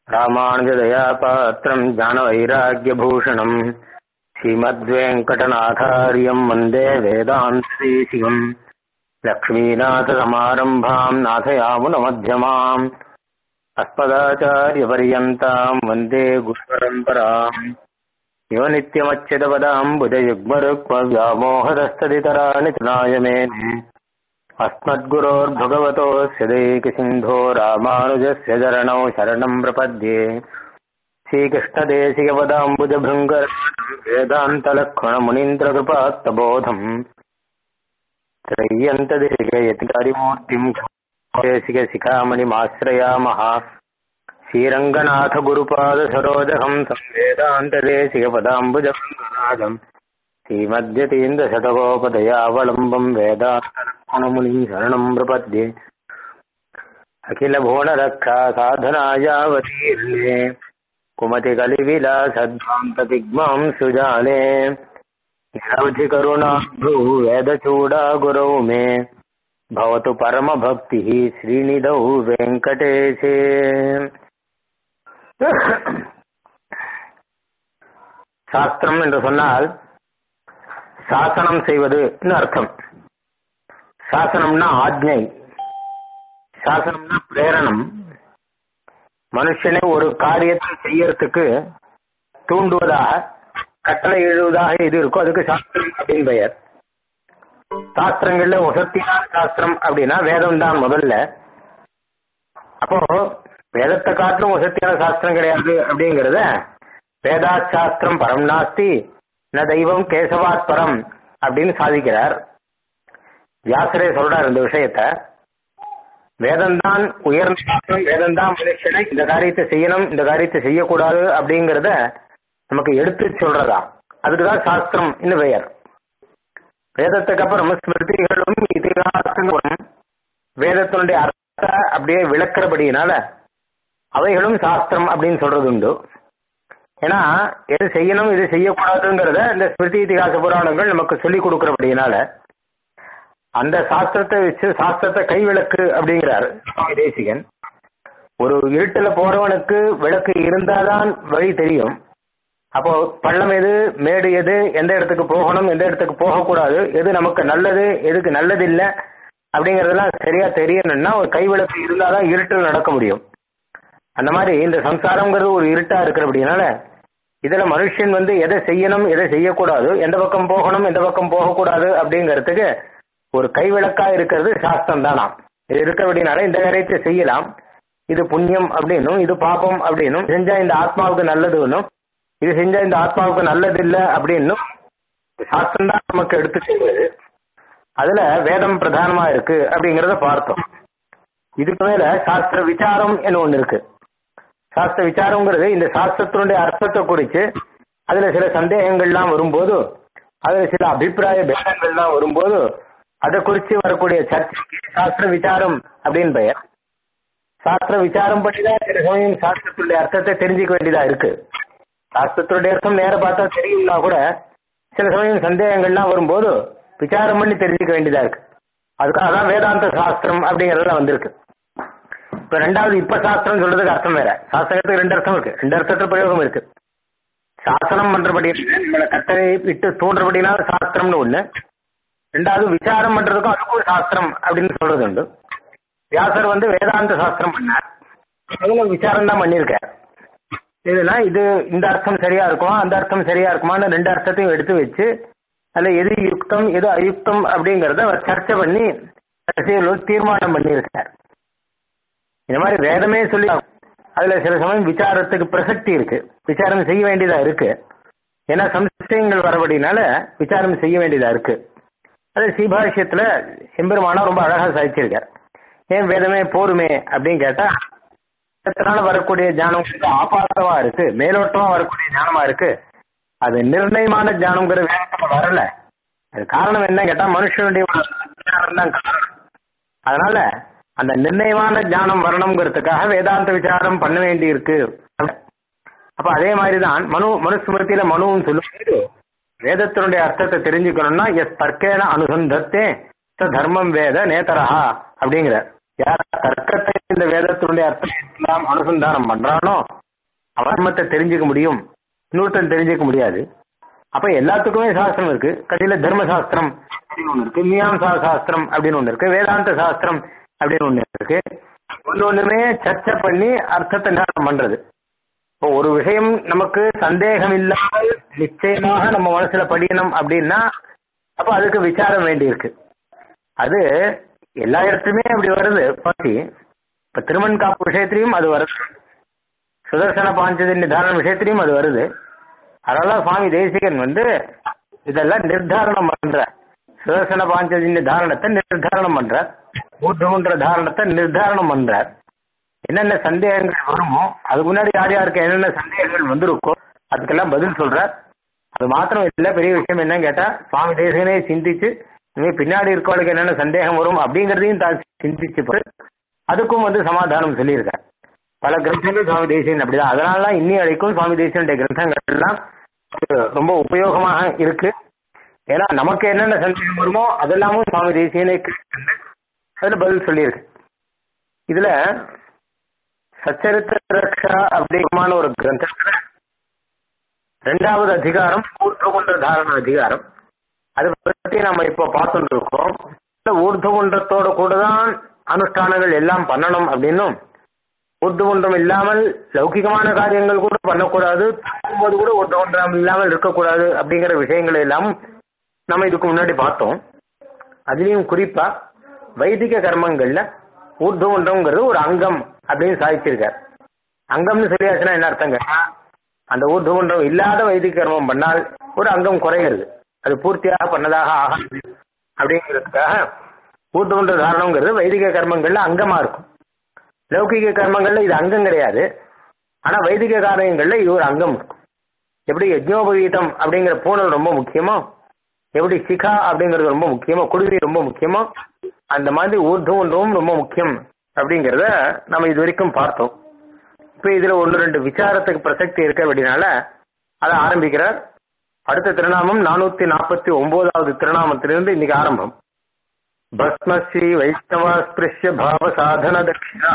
ராமானுஜதயாபாத்திரம் ஞானவைராக்கியபூஷணம் ஸ்ரீமத்வேங்கடநாதாரியம் வந்தே வேதாந்ததேசிகம் லக்ஷ்மீநாதசமாரம்பாம் நாதயாமுனமध्यமாம் अस्मदाचार्यपर्यन्ताम् वन्दे गुरुपरम्पराम् यो नित्यमच्युतपदाम् भुजयुग्मरुक्मव्यामोहदस्तदितराणि तनाय मेने अस्मद्गुरोर्भगवतोऽस्य दैकसिन्धो रामानुजस्य चरणौ शरणम् प्रपद्ये श्रीकृष्णदेशिकपदाम्बुजभृङ्ग वेदान्तलक्ष्मणमुनीन्द्रकृपात्तबोधम् त्रय्यन्तदेशिकयतिकारिमूर्तिम् देशिकशिखामणिमाश्रयामः श्रीरङ्गनाथगुरुपादसरोजहं संवेदान्तदेशिकपदाम्बुजभृङ्गराजम् श्रीमद्यतीन्द्रशतकोपदयावलम्बम् वेदान्तलक्ष्मणमुनिम् शरणम् प्रपद्ये अखिलभुवनरक्षा साधनायावतीर्णे कुमतिकलिविलासद्वान्तदिग्मां सुजाने निरवधिकरुणाभ्रू वेदचूडा गुरौ मे भवतु परमभक्तिः श्रीनिधौ वेङ्कटेशे சாஸ்திரம் என்று சொன்னால் சாசனம் செய்வதுன்னு அர்த்தம் சாசனம்னா ஆக்ஞை சாசனம்னா பிரேரணம் மனுஷனை ஒரு காரியத்தை செய்யறதுக்கு தூண்டுவதாக கட்டளை எழுவதாக இது இருக்கும் அதுக்கு சாஸ்திரம் அப்படின்னு பெயர் சாஸ்திரங்கள்ல உசத்தியான சாஸ்திரம் அப்படின்னா வேதம் தான் முதல்ல அப்போ வேதத்தை காட்டிலும் உசத்தியான சாஸ்திரம் கிடையாது அப்படிங்கிறத வேதா சாஸ்திரம் பரம் நாஸ்தி ந தெய்வம் கேசவாத் பரம் அப்படின்னு சாதிக்கிறார் வியாசரே சொல்றார் இந்த விஷயத்த வேதம்தான் உயர்ந்த சாஸ்திரம் வேதம்தான் மனுஷனை இந்த காரியத்தை செய்யணும் இந்த காரியத்தை செய்யக்கூடாது அப்படிங்கிறத நமக்கு எடுத்து சொல்றதா அதுக்குதான் சாஸ்திரம் இன்னும் பெயர் வேதத்துக்கு அப்புறம் ஸ்மிருதிகளும் இதிகாசங்களும் வேதத்தினுடைய அர்த்தத்தை அப்படியே விளக்குறபடியினால அவைகளும் சாஸ்திரம் அப்படின்னு சொல்றது உண்டு ஏன்னா எது செய்யணும் இது செய்யக்கூடாதுங்கிறத இந்த ஸ்மிருதி இதிகாச புராணங்கள் நமக்கு சொல்லி கொடுக்கறபடியினால அந்த சாஸ்திரத்தை வச்சு சாஸ்திரத்தை கை விளக்கு அப்படிங்கிறார் சுவாமி தேசிகன் ஒரு இருட்டுல போறவனுக்கு விளக்கு இருந்தாதான் வழி தெரியும் அப்போ பள்ளம் எது மேடு எது எந்த இடத்துக்கு போகணும் எந்த இடத்துக்கு போகக்கூடாது எது நமக்கு நல்லது எதுக்கு நல்லது இல்லை அப்படிங்கறதெல்லாம் சரியா தெரியணும்னா ஒரு கைவிளக்கு இருந்தாதான் இருட்டில் நடக்க முடியும் அந்த மாதிரி இந்த சம்சாரம்ங்கிறது ஒரு இருட்டா இருக்கிறபடினால இதுல மனுஷன் வந்து எதை செய்யணும் எதை செய்யக்கூடாது எந்த பக்கம் போகணும் எந்த பக்கம் போகக்கூடாது அப்படிங்கிறதுக்கு ஒரு கைவிளக்கா இருக்கிறது சாஸ்திரம் தானா இது இருக்கிறபடினால இந்த காரியத்தை செய்யலாம் இது புண்ணியம் அப்படின்னும் இது பாபம் அப்படின்னும் செஞ்சா இந்த ஆத்மாவுக்கு நல்லதுன்னும் இது செஞ்சா இந்த ஆத்மாவுக்கு நல்லது இல்லை அப்படின்னும் சாஸ்திரம் தான் நமக்கு எடுத்து செய்வது அதுல வேதம் பிரதானமா இருக்கு அப்படிங்கறத பார்த்தோம் இதுக்கு மேல சாஸ்திர விசாரம் என்ன ஒண்ணு இருக்கு சாஸ்திர விசாரம்ங்கிறது இந்த சாஸ்திரத்தினுடைய அர்த்தத்தை குறித்து அதுல சில சந்தேகங்கள்லாம் வரும்போது அதுல சில அபிப்பிராய பேதங்கள்லாம் வரும்போது அதை குறித்து வரக்கூடிய சர்ச்சைக்கு சாஸ்திர விசாரம் அப்படின்னு பெயர் சாஸ்திர விசாரம் பண்ணிதான் சில சமயம் சாஸ்திரத்துடைய அர்த்தத்தை தெரிஞ்சுக்க வேண்டியதா இருக்கு சாஸ்திரத்துடைய அர்த்தம் நேர பார்த்தா தெரியும்னா கூட சில சமயம் சந்தேகங்கள்லாம் வரும்போது விசாரம் பண்ணி தெரிஞ்சுக்க வேண்டியதா இருக்கு அதுக்காக தான் வேதாந்த சாஸ்திரம் அப்படிங்கறதெல்லாம் வந்திருக்கு இப்ப ரெண்டாவது இப்ப சாஸ்திரம் சொல்றதுக்கு அர்த்தம் வேற சாஸ்திரத்துக்கு ரெண்டு அர்த்தம் இருக்கு ரெண்டு அர்த்தத்துல பிரயோகம் இருக்கு சாசனம் பண்றபடி நம்மளை கட்டளை விட்டு தூண்டுறபடினால சாஸ்திரம்னு ஒண்ணு ரெண்டாவது விசாரம் பண்றதுக்கும் அதுக்கும் சாஸ்திரம் அப்படின்னு சொல்றது உண்டு வியாசர் வந்து வேதாந்த சாஸ்திரம் பண்ணார் அதுல விசாரம் தான் பண்ணியிருக்கார் இதுனா இது இந்த அர்த்தம் சரியா இருக்குமா அந்த அர்த்தம் சரியா இருக்குமான்னு ரெண்டு அர்த்தத்தையும் எடுத்து வச்சு அதுல எது யுக்தம் எது அயுக்தம் அப்படிங்கறத அவர் சர்ச்சை பண்ணி தீர்மானம் பண்ணியிருக்கார் இந்த மாதிரி வேதமே சொல்லி அதுல சில சமயம் விசாரத்துக்கு பிரசக்தி இருக்கு விசாரம் செய்ய வேண்டியதா இருக்கு ஏன்னா சம்சயங்கள் வரபடினால விசாரம் செய்ய வேண்டியதா இருக்கு அது சீபாஷ்யத்துல செம்பெருமானா ரொம்ப அழகா சாதிச்சிருக்கார் ஏன் வேதமே போருமே அப்படின்னு கேட்டா வேதத்தினால வரக்கூடிய ஞானம் ஆபாசமா இருக்கு மேலோட்டமா வரக்கூடிய ஞானமா இருக்கு அது நிர்ணயமான ஞானம்ங்கிற வேதத்துல வரல அது காரணம் என்ன கேட்டா மனுஷனுடைய தான் காரணம் அதனால அந்த நிர்ணயமான ஞானம் வரணுங்கிறதுக்காக வேதாந்த விசாரம் பண்ண வேண்டி இருக்கு அப்ப அதே மாதிரிதான் மனு மனுஸ்மிருதியில மனுவும் சொல்லும்போது வேதத்தினுடைய அர்த்தத்தை தெரிஞ்சுக்கணும்னா எஸ் தர்க்கேன அனுசந்தத்தே தர்மம் வேத நேதரஹா அப்படிங்கிற யார் தர்க்கத்தை இந்த வேதத்தினுடைய அர்த்தம் எல்லாம் அனுசந்தானம் பண்றானோ அவன் மட்டும் தெரிஞ்சுக்க முடியும் இன்னொருத்தன் தெரிஞ்சுக்க முடியாது அப்ப எல்லாத்துக்குமே சாஸ்திரம் இருக்கு கடையில தர்ம சாஸ்திரம் அப்படின்னு ஒண்ணு இருக்கு மீமாம்சா சாஸ்திரம் அப்படின்னு ஒண்ணு இருக்கு வேதாந்த சாஸ்திரம் அப்படின்னு ஒண்ணு இருக்கு ஒண்ணு ஒண்ணுமே சர்ச்சை பண்ணி அர்த்தத்தை நிர்ணயம் பண்றது இப்போ ஒரு விஷயம் நமக்கு சந்தேகம் இல்லாமல் நிச்சயமாக நம்ம மனசுல படிக்கணும் அப்படின்னா அப்ப அதுக்கு விசாரம் வேண்டியிருக்கு அது எல்லா இடத்துலயுமே அப்படி வருது பாத்தி இப்ப திருமண் காப்பு விஷயத்திலையும் அது வருது சுதர்சன பாஞ்சஜன்ய தாரண விஷயத்திலையும் அது வருது அதனால சுவாமி தேசிகன் வந்து இதெல்லாம் நிர்தாரணம் பண்ற சுதர்சன பாஞ்சஜன்ய தாரணத்தை நிர்தாரணம் பண்ற ஊர்துகுன்ற தாரணத்தை நிர்தாரணம் பண்றார் என்னென்ன சந்தேகங்கள் வருமோ அதுக்கு முன்னாடி யார் யாருக்கு என்னென்ன சந்தேகங்கள் வந்திருக்கோ அதுக்கெல்லாம் பதில் சொல்றார் அது மாத்திரம் இல்ல பெரிய விஷயம் என்னன்னு கேட்டா சுவாமி தேசிகனே சிந்திச்சு இனிமே பின்னாடி இருக்கவளுக்கு என்னென்ன சந்தேகம் வரும் அப்படிங்கறதையும் தான் சிந்திச்சு போட்டு அதுக்கும் வந்து சமாதானம் சொல்லியிருக்கார் பல கிரந்தங்கள் சுவாமி தேசியன் அப்படிதான் அதனால தான் இன்னி வரைக்கும் சுவாமி தேசியனுடைய கிரந்தங்கள் எல்லாம் ரொம்ப உபயோகமாக இருக்கு ஏன்னா நமக்கு என்னென்ன சந்தேகம் வருமோ அதெல்லாமும் சுவாமி தேசியனை கேட்டு அதுல பதில் சொல்லியிருக்கு இதுல சச்சரித்திர ரக்ஷா அப்படிங்கமான ஒரு கிரந்தத்துல ரெண்டாவது அதிகாரம் ஊர்துகுன்ற தாரண அதிகாரம் அதை பற்றி நம்ம இப்போ பார்த்துட்டு இருக்கோம் இந்த ஊர்துகுன்றத்தோட கூட தான் அனுஷ்டானங்கள் எல்லாம் பண்ணணும் அப்படின்னும் ஊர்துகுன்றம் இல்லாமல் லௌகிகமான காரியங்கள் கூட பண்ணக்கூடாது தூங்கும்போது கூட ஊர்துகுன்றம் இல்லாமல் இருக்கக்கூடாது அப்படிங்கிற விஷயங்கள் எல்லாம் நம்ம இதுக்கு முன்னாடி பார்த்தோம் அதுலயும் குறிப்பா வைதிக கர்மங்கள்ல ஊர்துகுன்றம்ங்கிறது ஒரு அங்கம் அப்படின்னு சாதிச்சிருக்கார் அங்கம்னு சொல்லியாச்சுன்னா என்ன அர்த்தங்க அந்த ஊர்துகுன்றம் இல்லாத வைதிக கர்மம் பண்ணால் ஒரு அங்கம் குறைகிறது அது பூர்த்தியாக பண்ணதாக ஆகாது அப்படிங்கிறதுக்காக ஊர்துகுன்ற தாரணம்ங்கிறது வைதிக கர்மங்கள்ல அங்கமா இருக்கும் லௌகிக கர்மங்கள்ல இது அங்கம் கிடையாது ஆனா வைதிக காரியங்கள்ல இது ஒரு அங்கம் இருக்கும் எப்படி யஜ்னோபவீதம் அப்படிங்கிற பூனல் ரொம்ப முக்கியமோ எப்படி சிகா அப்படிங்கிறது ரொம்ப முக்கியமோ குருவி ரொம்ப முக்கியமோ அந்த மாதிரி ஊர்துகுன்றமும் ரொம்ப முக்கியம் அப்படிங்கிறத நம்ம இது வரைக்கும் பார்த்தோம் இப்ப இதுல ஒன்று ரெண்டு விசாரத்துக்கு பிரசக்தி இருக்க அப்படின்னால அதை ஆரம்பிக்கிறார் அடுத்த திருநாமம் நானூத்தி நாற்பத்தி ஒன்பதாவது திருநாமத்திலிருந்து இன்னைக்கு ஆரம்பம் பஸ்மஸ்ரீ வைஷ்ணவ ஸ்பிருஷ்ய பாவ சாதன தட்சிணா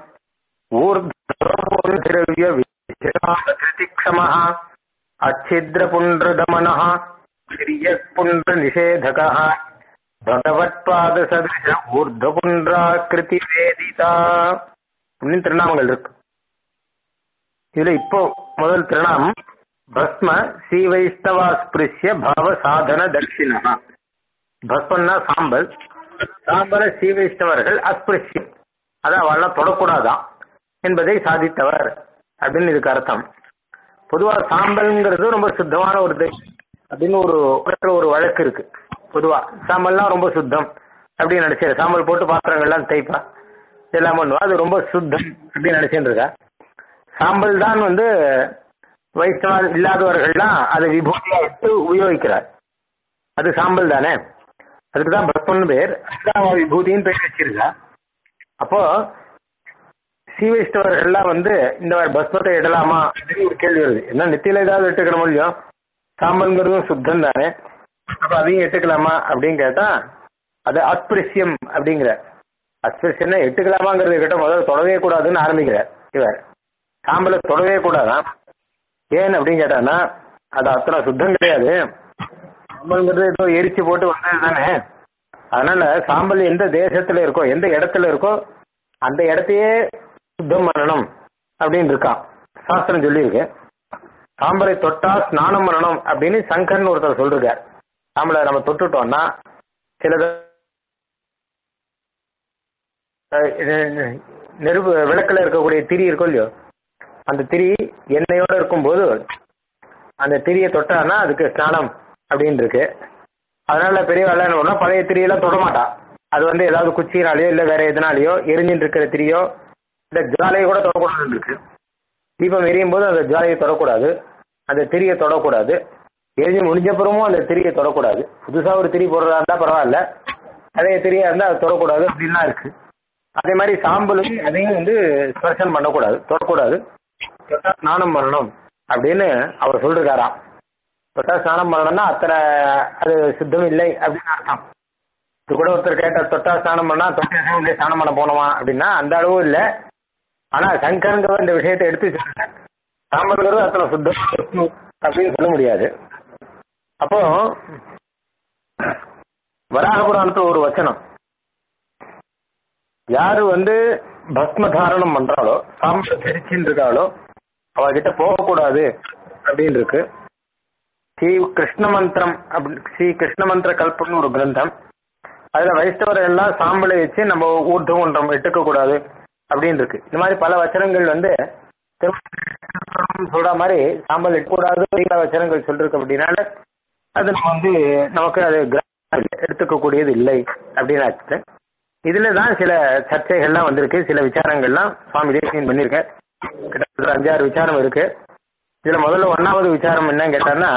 ஊர்திரவிய விதிக்ஷம அச்சித்ர புண்டதமன புண்ட நிஷேதக பகவத்பாத சதிருஷ ஊர்தபுண்டாக்கிருதி வேதிதா அப்படின்னு திருநாமங்கள் இருக்கு இதுல இப்போ முதல் திருநாமம் பஸ்ம ஸ்ரீ வைஷ்ணவா ஸ்பிருஷ்ய பாவ சாதன தட்சிணா பஸ்மன்னா சாம்பல் சாம்பல ஸ்ரீ வைஷ்ணவர்கள் அஸ்பிருஷ்யம் அதை அவெல்லாம் தொடக்கூடாதான் என்பதை சாதித்தவர் அப்படின்னு இதுக்கு அர்த்தம் பொதுவா சாம்பல்ங்கிறது ரொம்ப சுத்தமான ஒரு இது அப்படின்னு ஒரு ஒரு வழக்கு இருக்கு பொதுவா சாம்பல்லாம் ரொம்ப சுத்தம் அப்படின்னு நினைச்சு சாம்பல் போட்டு பாத்திரங்கள்லாம் தேய்ப்பா இதெல்லாம் பண்ணுவா அது ரொம்ப சுத்தம் அப்படின்னு நினைச்சுட்டு இருக்கா சாம்பல் தான் வந்து வைஷ்ணவ இல்லாதவர்கள்லாம் அதை விபூதியா எடுத்து உபயோகிக்கிறார் அது சாம்பல் தானே அதுக்கு தான் பஸ்மன் பேர் அதுதான் விபூதின்னு பேர் வச்சிருக்கா அப்போ ஸ்ரீ வைஷ்ணவர்கள்லாம் வந்து இந்த மாதிரி பஸ்மத்தை இடலாமா அப்படின்னு ஒரு கேள்வி வருது என்ன நெத்தியில ஏதாவது எடுத்துக்கிற முடியும் சாம்பல்ங்கிறதும் சுத்தம் தானே அப்ப அதையும் எடுத்துக்கலாமா அப்படின்னு கேட்டா அது அஸ்பிருஷ்யம் அப்படிங்கிற அஸ்பிருஷ்யம்னா எடுத்துக்கலாமாங்கிறது கிட்ட முதல்ல தொடவே கூடாதுன்னு ஆரம்பிக்கிறார் இவர் சாம்பலை தொடவே கூடாதான் ஏன் அப்படின்னு கேட்டானா அது அத்தனை சுத்தம் கிடையாது சாம்பல்ங்கிறது ஏதோ எரிச்சு போட்டு வந்தது தானே அதனால சாம்பல் எந்த தேசத்துல இருக்கோ எந்த இடத்துல இருக்கோ அந்த இடத்தையே சுத்தம் பண்ணணும் அப்படின்னு இருக்கான் சாஸ்திரம் சொல்லியிருக்கு சாம்பலை தொட்டா ஸ்நானம் பண்ணணும் அப்படின்னு சங்கர்னு ஒருத்தர் சொல்றார் சாம்பலை நம்ம தொட்டுட்டோம்னா சிலது நெருப்பு விளக்கில் இருக்கக்கூடிய திரி இருக்கும் இல்லையோ அந்த திரி எண்ணெயோட இருக்கும்போது அந்த திரியை தொட்டான்னா அதுக்கு ஸ்நானம் அப்படின்னு இருக்கு அதனால பெரியவாள் என்ன பண்ணா பழைய திரியெல்லாம் தொட மாட்டா அது வந்து ஏதாவது குச்சினாலேயோ இல்லை வேற எதனாலேயோ எரிஞ்சுட்டு இருக்கிற திரியோ இந்த ஜுவாலையை கூட தொடக்கூடாதுன்னு இருக்கு தீபம் எரியும் போது அந்த ஜுவாலையை தொடக்கூடாது அந்த திரியை தொடக்கூடாது எரிஞ்சு முடிஞ்சப்புறமும் அந்த திரியை தொடக்கூடாது புதுசாக ஒரு திரி போடுறதா இருந்தால் பரவாயில்ல பழைய திரியா இருந்தால் அது தொடக்கூடாது அப்படின்லாம் இருக்கு அதே மாதிரி சாம்பலும் அதையும் வந்து ஸ்பர்சனம் பண்ணக்கூடாது தொடக்கூடாது தொட்டா ஸ்நானம் பண்ணணும் அப்படின்னு அவர் சொல்லிருக்காராம் தொட்டா ஸ்நானம் பண்ணணும்னா அத்தனை அது சுத்தம் இல்லை அப்படின்னு அர்த்தம் இது கூட ஒருத்தர் கேட்ட தொட்டா ஸ்நானம் பண்ணா தொட்டா சாமியிலே ஸ்நானம் பண்ண போனோமா அப்படின்னா அந்த அளவும் இல்லை ஆனா சங்கரங்கிற இந்த விஷயத்தை எடுத்து சொல்றேன் சாம்பல்ங்கிறது அத்தனை சுத்தம் அப்படின்னு சொல்ல முடியாது அப்போ வராக புராணத்துல ஒரு வச்சனம் யாரு வந்து பஸ்ம தாரணம் பண்றாளோ சாம்பல் தெரிச்சுன்னு இருக்காளோ அவகிட்ட போகக்கூடாது அப்படின்னு இருக்கு ஸ்ரீ கிருஷ்ண மந்திரம் அப்படி ஸ்ரீ கிருஷ்ண மந்திர கல்பம்னு ஒரு கிரந்தம் அதுல வைஷ்ணவர் எல்லாம் சாம்பலை வச்சு நம்ம ஊர்த்தம் ஒன்றம் எடுத்துக்க கூடாது அப்படின்னு இருக்கு இந்த மாதிரி பல வச்சனங்கள் வந்து திருமணம் சொல்ற மாதிரி சாம்பல் எடுக்கக்கூடாது பல வச்சனங்கள் சொல்லிருக்கு அப்படின்னால அது நம்ம வந்து நமக்கு அது எடுத்துக்கக்கூடியது இல்லை அப்படின்னு ஆச்சு இதுல தான் சில சர்ச்சைகள்லாம் வந்திருக்கு சில விசாரங்கள்லாம் சுவாமி தேசியன் பண்ணியிருக்க கிட்டத்தட்ட அஞ்சாறு விசாரம் இருக்கு இதுல முதல்ல ஒன்னாவது விசாரம் என்னன்னு கேட்டான்னா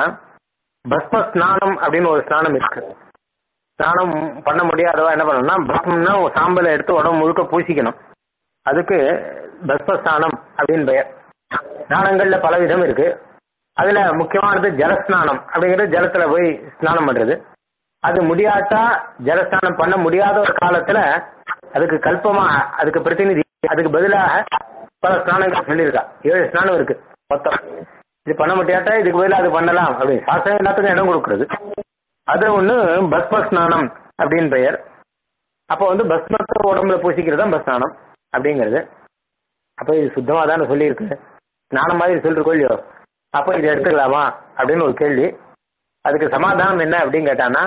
பஸ்ம ஸ்நானம் அப்படின்னு ஒரு ஸ்நானம் இருக்கு ஸ்நானம் பண்ண முடியாதவா என்ன பண்ணணும்னா பஸ்மம்னா சாம்பலை எடுத்து உடம்பு முழுக்க பூசிக்கணும் அதுக்கு பஸ்ம ஸ்நானம் அப்படின்னு பெயர் ஸ்நானங்கள்ல பல விதம் இருக்கு அதுல முக்கியமானது ஜலஸ்நானம் அப்படிங்கிறது ஜலத்துல போய் ஸ்நானம் பண்றது அது முடியாட்டா ஜலஸ்நானம் பண்ண முடியாத ஒரு காலத்துல அதுக்கு கல்பமா அதுக்கு பிரதிநிதி அதுக்கு பதிலாக பல ஸ்நானங்கள் சொல்லியிருக்கா ஏழு ஸ்நானம் இருக்கு மொத்தம் இது பண்ண முடியாட்டா இதுக்கு பதிலாக அது பண்ணலாம் அப்படின்னு சாஸ்திரம் எல்லாத்துக்கும் இடம் கொடுக்கறது அது ஒண்ணு பஸ்ம ஸ்நானம் அப்படின்னு பெயர் அப்போ வந்து பஸ்மத்தை உடம்புல பூசிக்கிறது தான் பஸ் ஸ்நானம் அப்படிங்கிறது அப்போ இது சுத்தமாக தானே சொல்லியிருக்கு ஸ்நானம் மாதிரி சொல்லிருக்கோ இல்லையோ அப்போ இதை எடுத்துக்கலாமா அப்படின்னு ஒரு கேள்வி அதுக்கு சமாதானம் என்ன அப்படின்னு கேட்டான்னா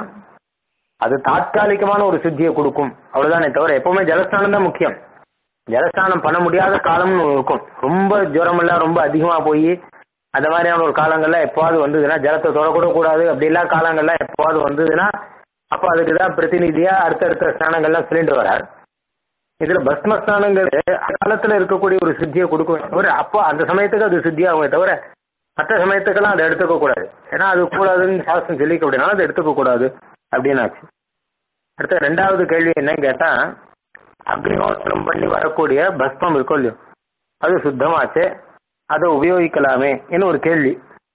அது தாற்காலிகமான ஒரு சுத்தியை கொடுக்கும் அவ்வளவுதானே தவிர எப்பவுமே ஜலஸ்தானம் தான் முக்கியம் ஜலஸ்தானம் பண்ண முடியாத காலம்னு இருக்கும் ரொம்ப ஜுரம் எல்லாம் ரொம்ப அதிகமா போய் அந்த மாதிரியான ஒரு காலங்கள்ல எப்பாவது வந்ததுன்னா ஜலத்தை தொடக்கூட கூடாது அப்படிலாம் காலங்கள்லாம் எப்பாவது வந்ததுன்னா அப்போ அதுக்கு தான் பிரதிநிதியா அடுத்தடுத்த ஸ்நானங்கள்லாம் சொல்லிட்டு வரார் இதுல பஸ்ம ஸ்நானங்கிறது காலத்துல இருக்கக்கூடிய ஒரு சித்தியை கொடுக்கும் தவிர அப்போ அந்த சமயத்துக்கு அது சித்தியாகுமே தவிர மற்ற சமயத்துக்கெல்லாம் அதை எடுத்துக்க கூடாது ஏன்னா அது கூடாதுன்னு சாஸ்திரம் சொல்லிக்க அப்படின்னாலும் அதை எடுத்துக்க கூடாது அப்படின்னாச்சு அடுத்த ரெண்டாவது கேள்வி என்னன்னு கேட்டா அக்னிஹோத்திரம் பண்ணி வரக்கூடிய பஸ்மம் இருக்கும் இல்லையோ அது சுத்தமாச்சு அதை உபயோகிக்கலாமே என்று ஒரு கேள்வி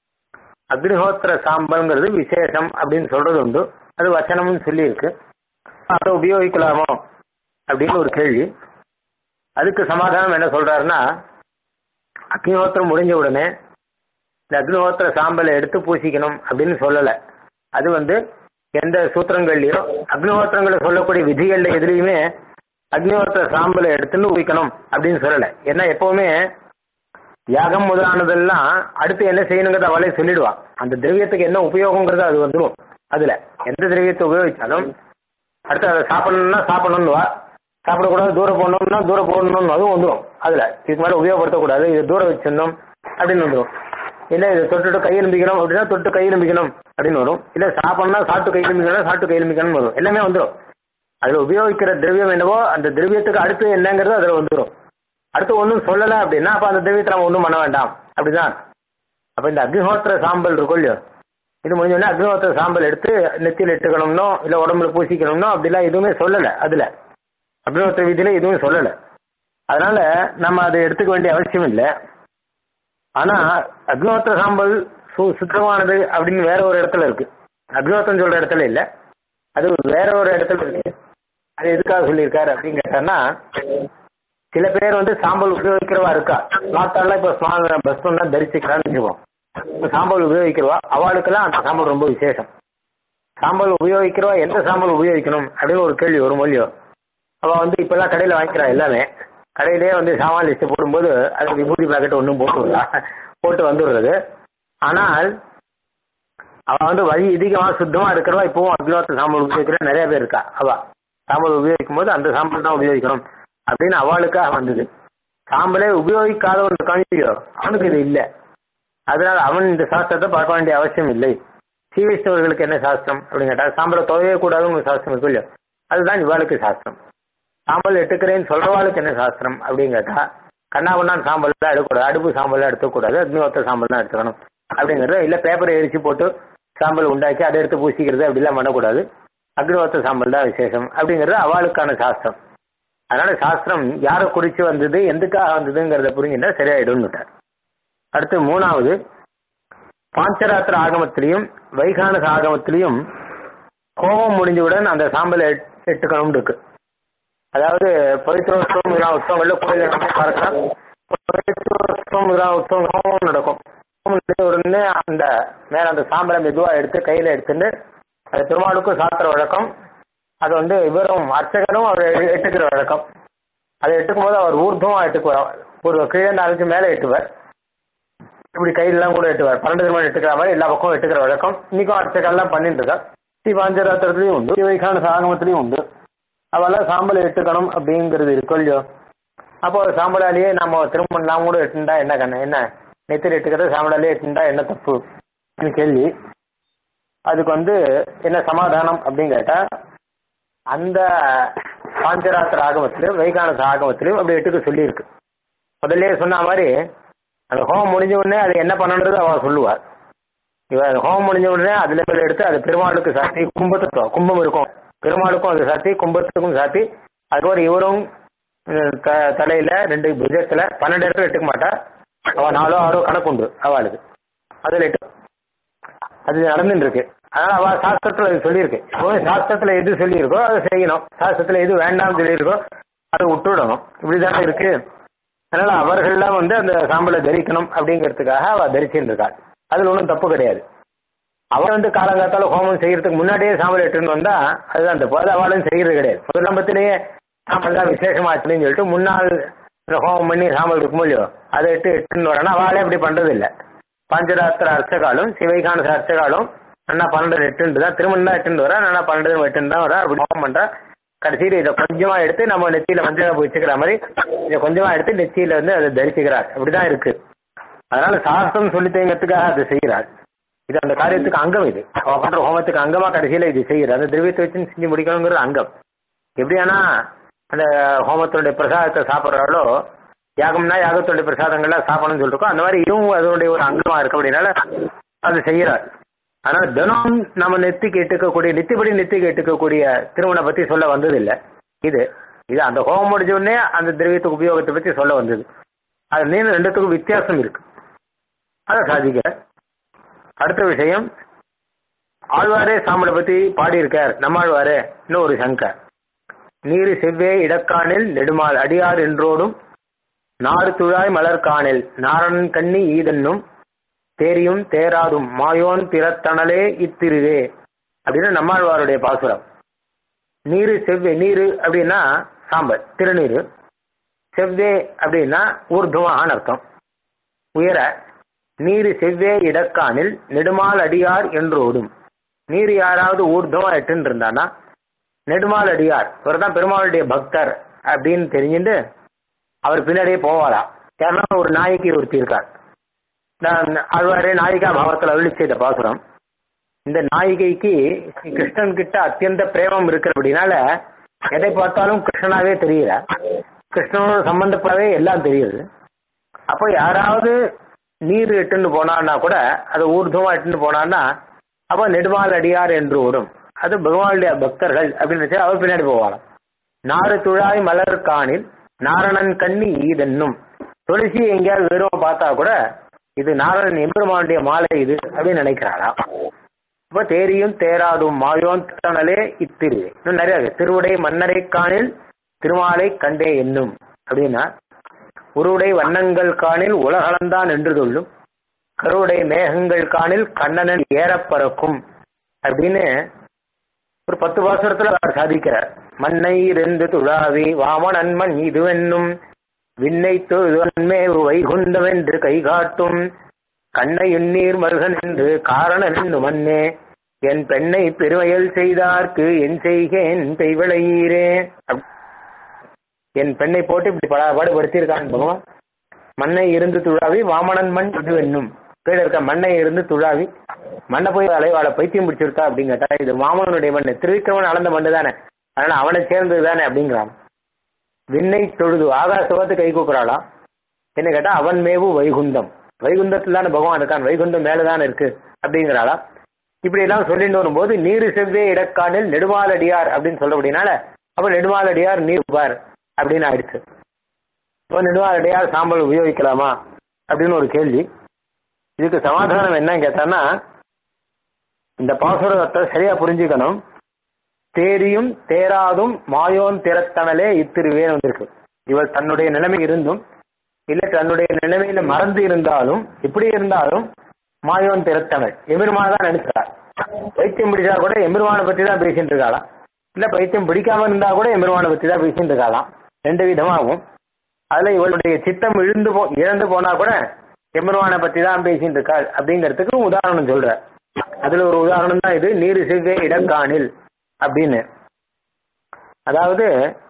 அக்னிஹோத்திர சாம்பல்ங்கிறது விசேஷம் அப்படின்னு சொல்றது உண்டு அது வச்சனம்னு சொல்லியிருக்கு அதை உபயோகிக்கலாமோ அப்படின்னு ஒரு கேள்வி அதுக்கு சமாதானம் என்ன சொல்றாருன்னா அக்னிஹோத்திரம் முடிஞ்ச உடனே இந்த அக்னிஹோத்திர சாம்பலை எடுத்து பூசிக்கணும் அப்படின்னு சொல்லலை அது வந்து எந்த சூத்திரங்கள்லையோ அக்னிஹோத்திரங்களை சொல்லக்கூடிய விதிகள்ல எதுலையுமே அக்னிஹோத்திர சாம்பலை எடுத்துன்னு ஊக்கணும் அப்படின்னு சொல்லலை ஏன்னா எப்பவுமே யாகம் முதலானதெல்லாம் அடுத்து என்ன செய்யணுங்கிறத அவளே சொல்லிடுவா அந்த திரவியத்துக்கு என்ன உபயோகங்கிறது அது வந்துடும் அதுல எந்த திரவியத்தை உபயோகிச்சாலும் அடுத்து அதை சாப்பிடணும்னா சாப்பிடணும்னுவா சாப்பிடக்கூடாது தூரம் போடணும்னா தூரம் போடணும்னு அதுவும் வந்துடும் அதுல இதுக்கு மேலே உபயோகப்படுத்தக்கூடாது இதை தூரம் வச்சிடணும் அப்படின்னு வந்துடும் இல்லை இதை தொட்டுட்டு கை எலும்பிக்கணும் அப்படின்னா தொட்டு கை எலும்பிக்கணும் அப்படின்னு வரும் இல்லை சாப்பிடணும்னா சாப்பிட்டு கை எலும்பிக்கணும் சாப்பிட்டு கை எலும்பிக்கணும்னு வரும் எல்லாமே வந்துடும் அதில் உபயோகிக்கிற திரவியம் என்னவோ அந்த திரவியத்துக்கு அடுத்து என்னங்கிறது அதில் வந்துடும் அடுத்து ஒன்றும் சொல்லலை அப்படின்னா அப்போ அந்த திரவியத்தை நம்ம ஒன்றும் பண்ண வேண்டாம் அப்படிதான் அப்போ இந்த அக்னிஹோத்திர சாம்பல் இருக்கும் இல்லையோ இது முடிஞ்சோடனே அக்னிஹோத்திர சாம்பல் எடுத்து நெத்தியில் இட்டுக்கணும்னோ இல்லை உடம்புல பூசிக்கணும்னோ அப்படிலாம் எதுவுமே சொல்லலை அதில் அக்னிஹோத்திர விதியில் எதுவும் சொல்லலை அதனால நம்ம அதை எடுத்துக்க வேண்டிய அவசியம் இல்லை ஆனால் அக்னிஹோத்திர சாம்பல் சு சுத்தமானது அப்படின்னு வேற ஒரு இடத்துல இருக்கு அக்னிஹோத்திரம் சொல்ற இடத்துல இல்லை அது வேற ஒரு இடத்துல இருக்கு அது எதுக்காக சொல்லியிருக்காரு அப்படின்னு கேட்டான்னா சில பேர் வந்து சாம்பல் உபயோகிக்கிறவா இருக்கா நாட்டாலாம் இப்போ ஸ்மா பஸ்மம் தான் தரிசிக்கிறான்னு வச்சுக்குவோம் இப்போ சாம்பல் உபயோகிக்கிறவா அவளுக்கெல்லாம் அந்த சாம்பல் ரொம்ப விசேஷம் சாம்பல் உபயோகிக்கிறவா எந்த சாம்பல் உபயோகிக்கணும் அப்படின்னு ஒரு கேள்வி வரும் இல்லையோ அவள் வந்து இப்போல்லாம் கடையில் வாங்கிக்கிறா எல்லாமே கடையிலே வந்து சாமான் லிஸ்ட்டு போடும்போது அது விபூதி பாக்கெட் ஒன்றும் போட்டு விடா போட்டு வந்துடுறது ஆனால் அவள் வந்து வழி அதிகமாக சுத்தமாக இருக்கிறவா இப்போவும் அக்னிவாத்த சாம்பல் உபயோகிக்கிற நிறைய பேர் இருக்கா அவள் சாம்பல் உபயோகிக்கும் போது அந்த சாம்பல் தான் உபயோகிக்கணும் அப்படின்னு அவளுக்காக வந்தது சாம்பலே உபயோகிக்காதவன் இருக்கானியோ அவனுக்கு இது இல்லை அதனால அவன் இந்த சாஸ்திரத்தை பார்க்க வேண்டிய அவசியம் இல்லை ஸ்ரீ வைஷ்ணவர்களுக்கு என்ன சாஸ்திரம் அப்படின்னு கேட்டால் சாம்பலை துவையவே கூடாதுன்னு சாஸ்திரம் இருக்கும் இல்லையோ அதுதான் இவாளுக்கு சாஸ்திரம் சாம்பல் எடுத்துக்கிறேன்னு சொல்றவாளுக்கு என்ன சாஸ்திரம் அப்படின்னு கேட்டா கண்ணாபண்ணான் சாம்பல்லாம் எடுக்கக்கூடாது அடுப்பு சாம்பல்லாம் எடுத்துக்கூடாது அக்னிவத்த சாம்பல் தான் எடுத்துக்கணும் அப்படிங்கிறது இல்லை பேப்பரை எரிச்சு போட்டு சாம்பல் உண்டாக்கி அதை எடுத்து பூசிக்கிறது அப்படிலாம் பண்ணக்கூடாது அக்னிவத்த சாம்பல் தான் விசேஷம் அப்படிங்கிறது அவளுக்கான சாஸ்திரம் அதனால சாஸ்திரம் யாரை குறித்து வந்தது எதுக்காக வந்ததுங்கிறத புரிஞ்சுட்டா சரியாயிடும்னுட்டார் அடுத்து மூணாவது பாஞ்சராத்திர ஆகமத்திலையும் வைகானக ஆகமத்திலையும் கோபம் முடிஞ்சவுடன் அந்த சாம்பலை எட்டுக்கணும்னு இருக்கு அதாவது பவித்ரோத்சவம் விழா உற்சவங்கள்ல கோயில் நம்ம பார்க்கலாம் பவித்ரோத்சவம் விழா உற்சவம் நடக்கும் ஹோமம் முடிஞ்ச உடனே அந்த மேல அந்த சாம்பலை மெதுவா எடுத்து கையில எடுத்துட்டு அது பெருமாளுக்கும் சாத்துற வழக்கம் அது வந்து இவரும் அர்ச்சகரும் அவர் எ- எட்டுக்கிற வழக்கம் அதை எட்டுக்கும் போது அவர் ஊர்துவம் எட்டுக்குவார் ஒரு கீழே நாளுக்கு மேலே எட்டுவார் இப்படி கையிலலாம் கூட எட்டுவார் பன்னெண்டு திருமணம் எட்டுக்கிற மாதிரி எல்லா பக்கமும் எட்டுக்கிற வழக்கம் இன்னைக்கும் அர்ச்சகர்லாம் பண்ணிட்டு இருக்கா ஸ்ரீ பாஞ்சராத்திரத்துலையும் உண்டு ஸ்ரீ வைகான சாகமத்திலையும் உண்டு அவெல்லாம் சாம்பல் எட்டுக்கணும் அப்படிங்கிறது இருக்கும் இல்லையோ அப்போ சாம்பலாலேயே நம்ம திருமணம்லாம் கூட எட்டுண்டா என்ன கண்ணு என்ன நெத்திரி எட்டுக்கிறது சாம்பலாலேயே எட்டுண்டா என்ன தப்பு ன்னு கேள்வி அதுக்கு வந்து என்ன சமாதானம் அப்படின்னு கேட்டா அந்த பாஞ்சராத்திர ஆகமத்திலும் வைகானச ஆகமத்திலும் அப்படி எட்டுக்க சொல்லியிருக்கு முதல்ல சொன்ன மாதிரி அந்த ஹோமம் முடிஞ்ச உடனே அது என்ன பண்ணணுன்றது அவ சொல்லுவார் இவ அந்த ஹோமம் முடிஞ்ச உடனே அதுல இருந்து எடுத்து அது பெருமாளுக்கு சாத்தி கும்பத்துக்கும் கும்பம் இருக்கும் பெருமாளுக்கும் அது சாத்தி கும்பத்துக்கும் சாத்தி அதுக்கப்புறம் இவரும் அஹ், த- தலையில ரெண்டு புஜத்துல பன்னெண்டு இடத்துல எட்டுக்க மாட்டா அவ நாலோ ஆறோ கணக்கு உண்டு அவளுக்கு அதுல எட்டு அது நடந்துட்டு இருக்கு அதனால அவ சாஸ்திரத்துல அது சொல்லியிருக்கு இப்போ சாஸ்திரத்துல எது சொல்லியிருக்கோ அதை செய்யணும் சாஸ்திரத்துல எது வேண்டாம்னு சொல்லியிருக்கோ அதை விட்டுவிடணும் இப்படிதானே இருக்கு அதனால அவர்கள்லாம் வந்து அந்த சாம்பலை தரிக்கணும் அப்படிங்கிறதுக்காக அவ தரிச்சுட்டு இருக்காள் அதுல ஒன்றும் தப்பு கிடையாது அவ வந்து காலங்காத்தால ஹோமம் செய்யறதுக்கு முன்னாடியே சாம்பல் எட்டுன்னு வந்தா அதுதான் தப்பு அது அவளும் செய்யறது கிடையாது முதலம்பத்திலேயே சாம்பல் தான் விசேஷமாச்சுன்னு சொல்லிட்டு முன்னாள் இந்த ஹோமம் பண்ணி சாம்பல் இருக்கும் இல்லையோ அதை எட்டு எட்டுன்னு வரனா அவளே அப்படி பண்றது இல்லை பாஞ்சராத்திர அர்ச்சகாலும் சிவைகான அர்ச்சகாலும் அண்ணா பன்னெண்டு எட்டுன்னு தான் திருமணம் தான் எட்டுன்னு வரா அண்ணா பன்னெண்டு எட்டுன்னு தான் வரா அப்படி ஹோமம் பண்றா கடைசியில் இதை கொஞ்சமா எடுத்து நம்ம நெத்தியில மஞ்சள் வச்சுக்கிற மாதிரி இதை கொஞ்சமா எடுத்து நெத்தியில வந்து அதை தரிச்சுக்கிறார் அப்படிதான் இருக்கு அதனால சாஸ்திரம் சொல்லித்தேங்கிறதுக்காக அதை செய்கிறார் இது அந்த காரியத்துக்கு அங்கம் இது அவ பண்ற ஹோமத்துக்கு அங்கமா கடைசியில இது செய்யறது அந்த திரவியத்தை வச்சு செஞ்சு முடிக்கணுங்கிறது அங்கம் எப்படியானா அந்த ஹோமத்தினுடைய பிரசாதத்தை சாப்பிட்றாலோ யாகம்னா யாகத்துடைய பிரசாதங்கள்லாம் சாப்பிடணும்னு சொல்லிருக்கோம் அந்த மாதிரி இதுவும் அதனுடைய ஒரு அங்கமா இருக்கு அப்படின்னால அது செய்யறார் அதனால தினம் நம்ம நெத்திக்கு எட்டுக்கக்கூடிய நித்திப்படி நெத்திக்கு எட்டுக்கக்கூடிய திருமணம் பத்தி சொல்ல வந்தது இல்ல இது இது அந்த ஹோமம் முடிஞ்ச உடனே அந்த திரவியத்துக்கு உபயோகத்தை பத்தி சொல்ல வந்தது அது நீங்க ரெண்டுத்துக்கும் வித்தியாசம் இருக்கு அதை சாதிக்க அடுத்த விஷயம் ஆழ்வாரே சாம்பலை பத்தி பாடியிருக்கார் நம்மாழ்வாரே இன்னும் ஒரு சங்கர் நீரு செவ்வே இடக்காணில் நெடுமால் அடியார் என்றோடும் நாறு துழாய் மலர்காணில் நாரணன் கண்ணி ஈதன்னும் தேரியும் தேராதும் மாயோன் திறத்தணலே இத்திருவே அப்படின்னு நம்மாழ்வாருடைய பாசுரம் நீரு செவ்வே நீரு அப்படின்னா சாம்பல் திருநீரு செவ்வே அப்படின்னா ஊர்துவான்னு அர்த்தம் உயர நீரு செவ்வே இடக்கானில் நெடுமால் அடியார் என்றோடும் நீர் யாராவது ஊர்துவம் எட்டுன்னு இருந்தானா நெடுமால் அடியார் இவர் தான் பெருமாளுடைய பக்தர் அப்படின்னு தெரிஞ்சுட்டு அவர் பின்னாடியே போவாரா யாருன்னா ஒரு நாயகி ஒருத்தி இருக்கார் நான் ஆழ்வாரே நாயிகா பாவத்தில் அருளி செய்த பாசுரம் இந்த நாயிகைக்கு கிருஷ்ணன் கிட்ட அத்தியந்த பிரேமம் இருக்கு அப்படின்னால எதை பார்த்தாலும் கிருஷ்ணனாவே தெரியல கிருஷ்ணனோட சம்பந்தப்படவே எல்லாம் தெரியுது அப்போ யாராவது நீர் எட்டுன்னு போனான்னா கூட அது ஊர்துவமா எட்டுன்னு போனான்னா அப்போ நெடுமால் அடியார் என்று ஓடும் அது பகவானுடைய பக்தர்கள் அப்படின்னு வச்சு அவர் பின்னாடி போவாராம் நாறு துழாய் மலர் காணில் நாரணன் கண்ணி ஈதன்னும் துளசி எங்கேயாவது வெறும் பார்த்தா கூட இது நாரணன் எம்பெருமானுடைய மாலை இது அப்படின்னு நினைக்கிறாரா இப்ப தேரியும் தேராதும் மாயோன் தணலே இத்திரு இன்னும் நிறைய இருக்கு. திருவுடை மன்னரை காணில் திருமாலை கண்டே என்னும் அப்படின்னா உருவுடை வண்ணங்கள் காணில் உலகளந்தான் என்று சொல்லும் கருவுடை மேகங்கள் காணில் கண்ணனன் ஏறப் பறக்கும் அப்படின்னு ஒரு பத்து பாசுரத்துல அவர் சாதிக்கிறார் மண்ணை இருந்து துழாவி வாமனன் மண் இதுவென்னும் விண்ணை தொழுவன்மே வைகுந்தவென்று கை காட்டும் கண்ணை எண்ணீர் மருகன் என்று காரணன் என்னும் மன்னே என் பெண்ணை பெருமையல் செய்தார்க்கு என் செய்கேன் பெய்விளையீரே அப்- என் பெண்ணை போட்டு இப்படி பட பாடுபடுத்தியிருக்கான் பகவான் மண்ணை இருந்து துழாவி வாமனன் மண் இது என்னும் கீழே இருக்க மண்ணை இருந்து துழாவி மண்ணை போய் அலைவாழ பைத்தியம் பிடிச்சிருக்கா அப்படின்னு கேட்டா இது வாமனனுடைய மண் திருவிக்கிரமன் அளந்த மண்ணு தானே அதனால அவனை சேர்ந்தது தானே அப்படிங்கிறான் விண்ணை தொழுது ஆகாசவத்து கை கூக்குறாளா என்ன கேட்டா அவன் மேவு வைகுந்தம் வைகுந்தத்தில் தானே பகவான் இருக்கான் வைகுந்தம் மேலதான் இருக்கு அப்படிங்கிறாளா இப்படி எல்லாம் சொல்லிட்டு வரும்போது நீர் செவ்வே இடக்கானில் நெடுமாலடியார் அப்படின்னு சொல்றபடினால அப்ப நெடுமாலடியார் நீர் பார் அப்படின்னு ஆயிடுச்சு இப்போ நெடுமாலடியார் சாம்பல் உபயோகிக்கலாமா அப்படின்னு ஒரு கேள்வி இதுக்கு சமாதானம் என்னன்னு கேட்டான்னா இந்த பாசுரத்தை சரியா புரிஞ்சுக்கணும் தேரியும் தேராதும் மாயோன் திறத்தனலே இத்திருவேன் வந்திருக்கு இவள் தன்னுடைய நிலைமை இருந்தும் இல்ல தன்னுடைய நிலைமையில மறந்து இருந்தாலும் இப்படி இருந்தாலும் மாயோன் திறத்தவள் எம்பெருமான தான் நினைச்சார் பைத்தியம் பிடிச்சா கூட எம்பெருமானை பத்தி தான் பேசிட்டு இருக்காளாம் இல்ல பைத்தியம் பிடிக்காம இருந்தா கூட எம்பெருமானை பத்தி தான் பேசிட்டு இருக்காளாம் ரெண்டு விதமாகும் அதுல இவளுடைய சித்தம் இழந்து போ இழந்து போனா கூட எம்பெருமானை பத்தி தான் பேசிட்டு இருக்காள் அப்படிங்கிறதுக்கு உதாரணம் சொல்ற அதுல ஒரு உதாரணம் தான் இது நீர் சிறுகை இடங்காணில் அப்படின்னு அதாவது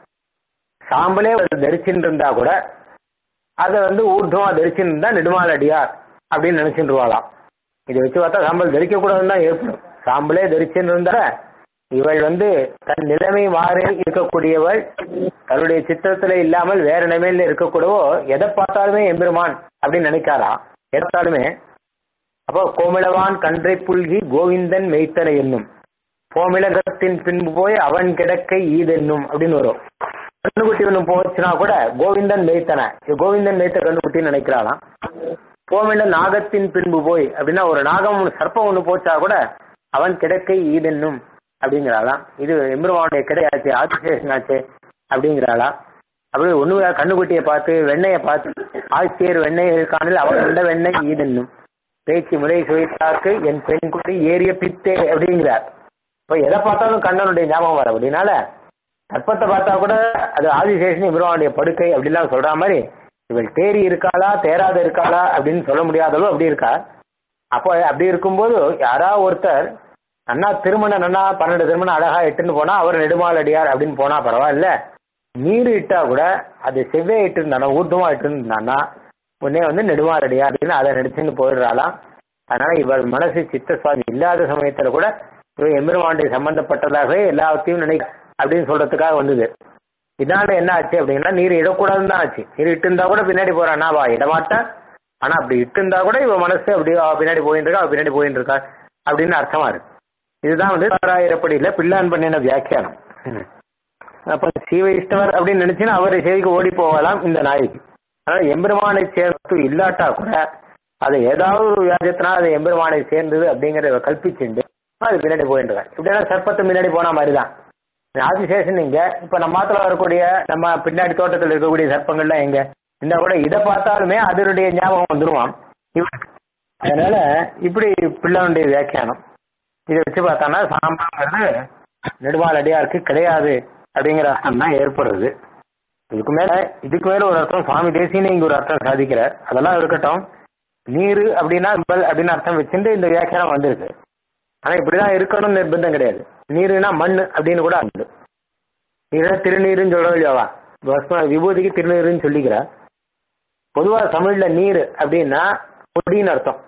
சாம்பலே தரிச்சுட்டு இருந்தா கூட அதை வந்து ஊர்துவமா தரிச்சுட்டு இருந்தா நெடுமால் அடியார் அப்படின்னு நினைச்சுருவாளாம் இதை வச்சு பார்த்தா சாம்பல் தரிக்க கூடாதுன்னு தான் ஏற்படும் சாம்பலே தரிச்சுட்டு இருந்தா இவள் வந்து தன் நிலைமை மாறி இருக்கக்கூடியவள் தன்னுடைய சித்திரத்துல இல்லாமல் வேற நிலைமையில இருக்கக்கூடவோ எதை பார்த்தாலுமே எம்பெருமான் அப்படின்னு நினைக்காரா எடுத்தாலுமே அப்போ கோமிளவான் கன்றை புல்கி கோவிந்தன் மெய்த்தனை என்னும் கோமிளகத்தின் பின்பு போய் அவன் கிடக்கை ஈதென்னும் அப்படின்னு வரும் கண்ணுக்குட்டி ஒன்று போச்சுன்னா கூட கோவிந்தன் மெய்த்தன கோவிந்தன் மெய்த்த கண்ணுக்குட்டின்னு நினைக்கிறாளாம் கோமிள நாகத்தின் பின்பு போய் அப்படின்னா ஒரு நாகம் ஒன்று சர்ப்பம் ஒன்று போச்சா கூட அவன் கிடக்கை ஈதென்னும் அப்படிங்கிறாளாம் இது எம்பெருமானுடைய கிடையாச்சு ஆதிசேஷன் ஆச்சு அப்படிங்கிறாளா அப்படி ஒண்ணு கண்ணுக்குட்டியை பார்த்து வெண்ணையை பார்த்து ஆட்சியர் வெண்ணெய் காணில் அவன் உண்ட வெண்ணெய் ஈதென்னும் பேச்சு முறை சுவைத்தாக்கு என் பெண் குட்டி ஏறிய பித்தே அப்படிங்கிறார் இப்போ எதை பார்த்தாலும் கண்ணனுடைய ஞாபகம் வர அப்படின்னால தற்பத்தை பார்த்தா கூட அது ஆதிசேஷன் இவருடைய படுக்கை அப்படிலாம் சொல்ற மாதிரி இவள் தேறி இருக்காளா தேராத இருக்காளா அப்படின்னு சொல்ல முடியாதளவு அப்படி இருக்கா அப்போ அப்படி இருக்கும்போது யாராவது ஒருத்தர் அண்ணா திருமணம் அண்ணா பன்னெண்டு திருமணம் அழகா இட்டுன்னு போனா அவர் நெடுமால் அடியார் அப்படின்னு போனா பரவாயில்ல நீர் இட்டா கூட அது செவ்வே இட்டு இருந்தானா ஊர்தமா இட்டு இருந்தானா உடனே வந்து நெடுமால் அடியார் அப்படின்னு அதை நடிச்சுன்னு போயிடுறாளாம் அதனால இவள் மனசு சித்த சுவாமி இல்லாத சமயத்துல கூட இவன் எம்பெருமாண்டை சம்பந்தப்பட்டதாகவே எல்லாத்தையும் நினை அப்படின்னு சொல்றதுக்காக வந்தது இதனால என்ன ஆச்சு அப்படின்னா நீர் இடக்கூடாதுன்னு தான் ஆச்சு நீர் இட்டு இருந்தா கூட பின்னாடி போறானா வா இடமாட்டா ஆனா அப்படி இட்டு இருந்தா கூட இவ மனசு அப்படி அவ பின்னாடி போயிட்டு இருக்கா அவ பின்னாடி போயிட்டு இருக்கா அப்படின்னு அர்த்தமா இருக்கு இதுதான் வந்து ஆறாயிரப்படியில பிள்ளான் பண்ணின வியாக்கியானம் அப்ப சீவ இஷ்டவர் அப்படின்னு நினைச்சுன்னா அவரை செய்திக்கு ஓடி போகலாம் இந்த நாய்க்கு அதனால எம்பெருமானை சேர்த்து இல்லாட்டா கூட அதை ஏதாவது ஒரு வியாஜத்தினா அது எம்பெருமானை சேர்ந்தது அப்படிங்கிறத கல்பிச்சுண்டு அது பின்னாடி போயிட்டு இருக்காங்க இப்படின்னா சர்ப்பத்து முன்னாடி போன மாதிரி தான் ஆதிசேஷன் இங்க இப்ப நம்ம மாத்துல வரக்கூடிய நம்ம பின்னாடி தோட்டத்தில் இருக்கக்கூடிய சர்ப்பங்கள்லாம் எங்க இந்த கூட இதை பார்த்தாலுமே அதனுடைய ஞாபகம் வந்துருவான் அதனால இப்படி பிள்ளைனுடைய வியாக்கியானம் இதை வச்சு பார்த்தானா சாம்பாங்கிறது நெடுவால் அடியாருக்கு கிடையாது அப்படிங்கிற அர்த்தம் தான் ஏற்படுறது இதுக்கு மேல இதுக்கு மேல ஒரு அர்த்தம் சுவாமி தேசியன்னு இங்க ஒரு அர்த்தம் சாதிக்கிறார் அதெல்லாம் இருக்கட்டும் நீர் அப்படின்னா பல் அப்படின்னு அர்த்தம் வச்சுட்டு இந்த வியாக்கியானம் வந்திருக்கு ஆனா இப்படிதான் இருக்கணும்னு நிர்பந்தம் கிடையாது நீருனா மண் அப்படின்னு கூட உண்டு நீரை திருநீருன்னு சொல்ல இல்லையாவா பஸ்ம விபூதிக்கு திருநீருன்னு சொல்லிக்கிறா பொதுவா தமிழ்ல நீர் அப்படின்னா பொடின்னு அர்த்தம்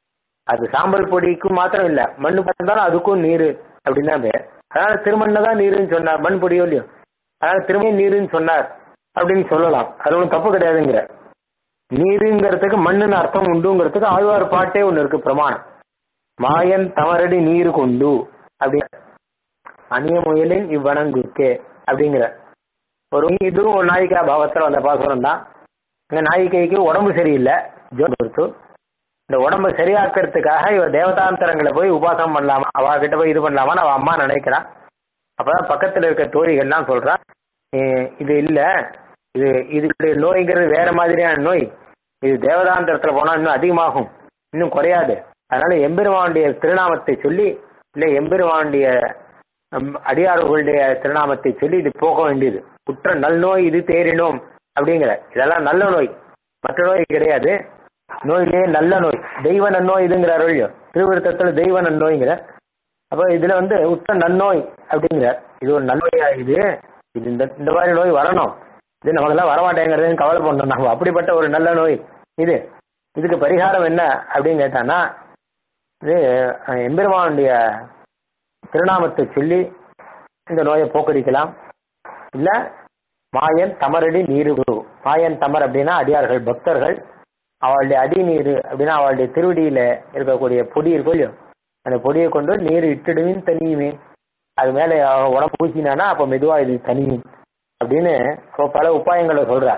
அது சாம்பல் பொடிக்கு மாத்திரம் இல்ல மண்ணு பார்த்தாலும் அதுக்கும் நீர் அப்படின்னு தான் பேர் அதனால திருமண்ணை தான் நீருன்னு சொன்னார் மண் பொடியோ இல்லையோ அதனால திரும்ப நீருன்னு சொன்னார் அப்படின்னு சொல்லலாம் அது ஒன்றும் தப்பு கிடையாதுங்கிற நீருங்கிறதுக்கு மண்ணுன்னு அர்த்தம் உண்டுங்கிறதுக்கு ஆழ்வார் பாட்டே ஒன்று இருக்கு பிரமாணம் மாயன் தமரடி நீர் கொண்டு அப்படி அந்நிய முயலின் இவ்வனங்குக்கே அப்படிங்கிற ஒரு இதுவும் ஒரு நாயிக்கா பாவத்தில் வந்த பாசுரம் தான் இந்த நாயிக்கைக்கு உடம்பு சரியில்லை ஜோர் பொறுத்து இந்த உடம்பை சரியாக்குறதுக்காக இவர் தேவதாந்தரங்களை போய் உபாசனம் பண்ணலாமா அவ கிட்ட போய் இது பண்ணலாமான்னு அவ அம்மா நினைக்கிறான் அப்பதான் பக்கத்துல இருக்க தோழிகள்லாம் சொல்றா "ஏ- இது இல்ல இது இதுக்கு நோய்ங்கிறது வேற மாதிரியான நோய் இது தேவதாந்தரத்துல போனா இன்னும் அதிகமாகும் இன்னும் குறையாது அதனால எம்பெருமானுடைய திருநாமத்தை சொல்லி இல்ல எம்பெருமானுடைய ம், அடியார்களுடைய திருநாமத்தை சொல்லி இது போக வேண்டியது குற்ற நல்நோய் இது தேறினோம் அப்படிங்கிற இதெல்லாம் நல்ல நோய் மற்ற நோய் கிடையாது நோயிலே நல்ல நோய் தெய்வ நன்னோய் இதுங்கிறார் ஒழியோ திருவிருத்தத்துல தெய்வ நன்னோய்ங்கிற அப்போ இதுல வந்து உத்த நன்னோய் அப்படிங்கிறார் இது ஒரு நல்நோயா இது இது இந்த இந்த மாதிரி நோய் வரணும் இது நமக்கெல்லாம் வரமாட்டேங்கிறதுன்னு கவலை பண்ணோம் நம்ம அப்படிப்பட்ட ஒரு நல்ல நோய் இது இதுக்கு பரிகாரம் என்ன அப்படின்னு கேட்டான்னா இது அஹ், எம்பெருமானுடைய திருநாமத்தை சொல்லி இந்த நோயை போக்கடிக்கலாம் இல்ல மாயன் தமரடி நீருகு மாயன் தமர் அப்படின்னா அடியார்கள் பக்தர்கள் அவளுடைய அடி நீர் அப்படின்னா அவளுடைய திருவடியில இருக்கக்கூடிய பொடி இருக்கும் இல்லையோ அந்த பொடியை கொண்டு நீர் இட்டுடுவின் தனியுமே அது மேல அவ உடம்பு பூசினானா அப்ப மெதுவா இது தனியும் அப்படின்னு so பல உபாயங்களை சொல்றார்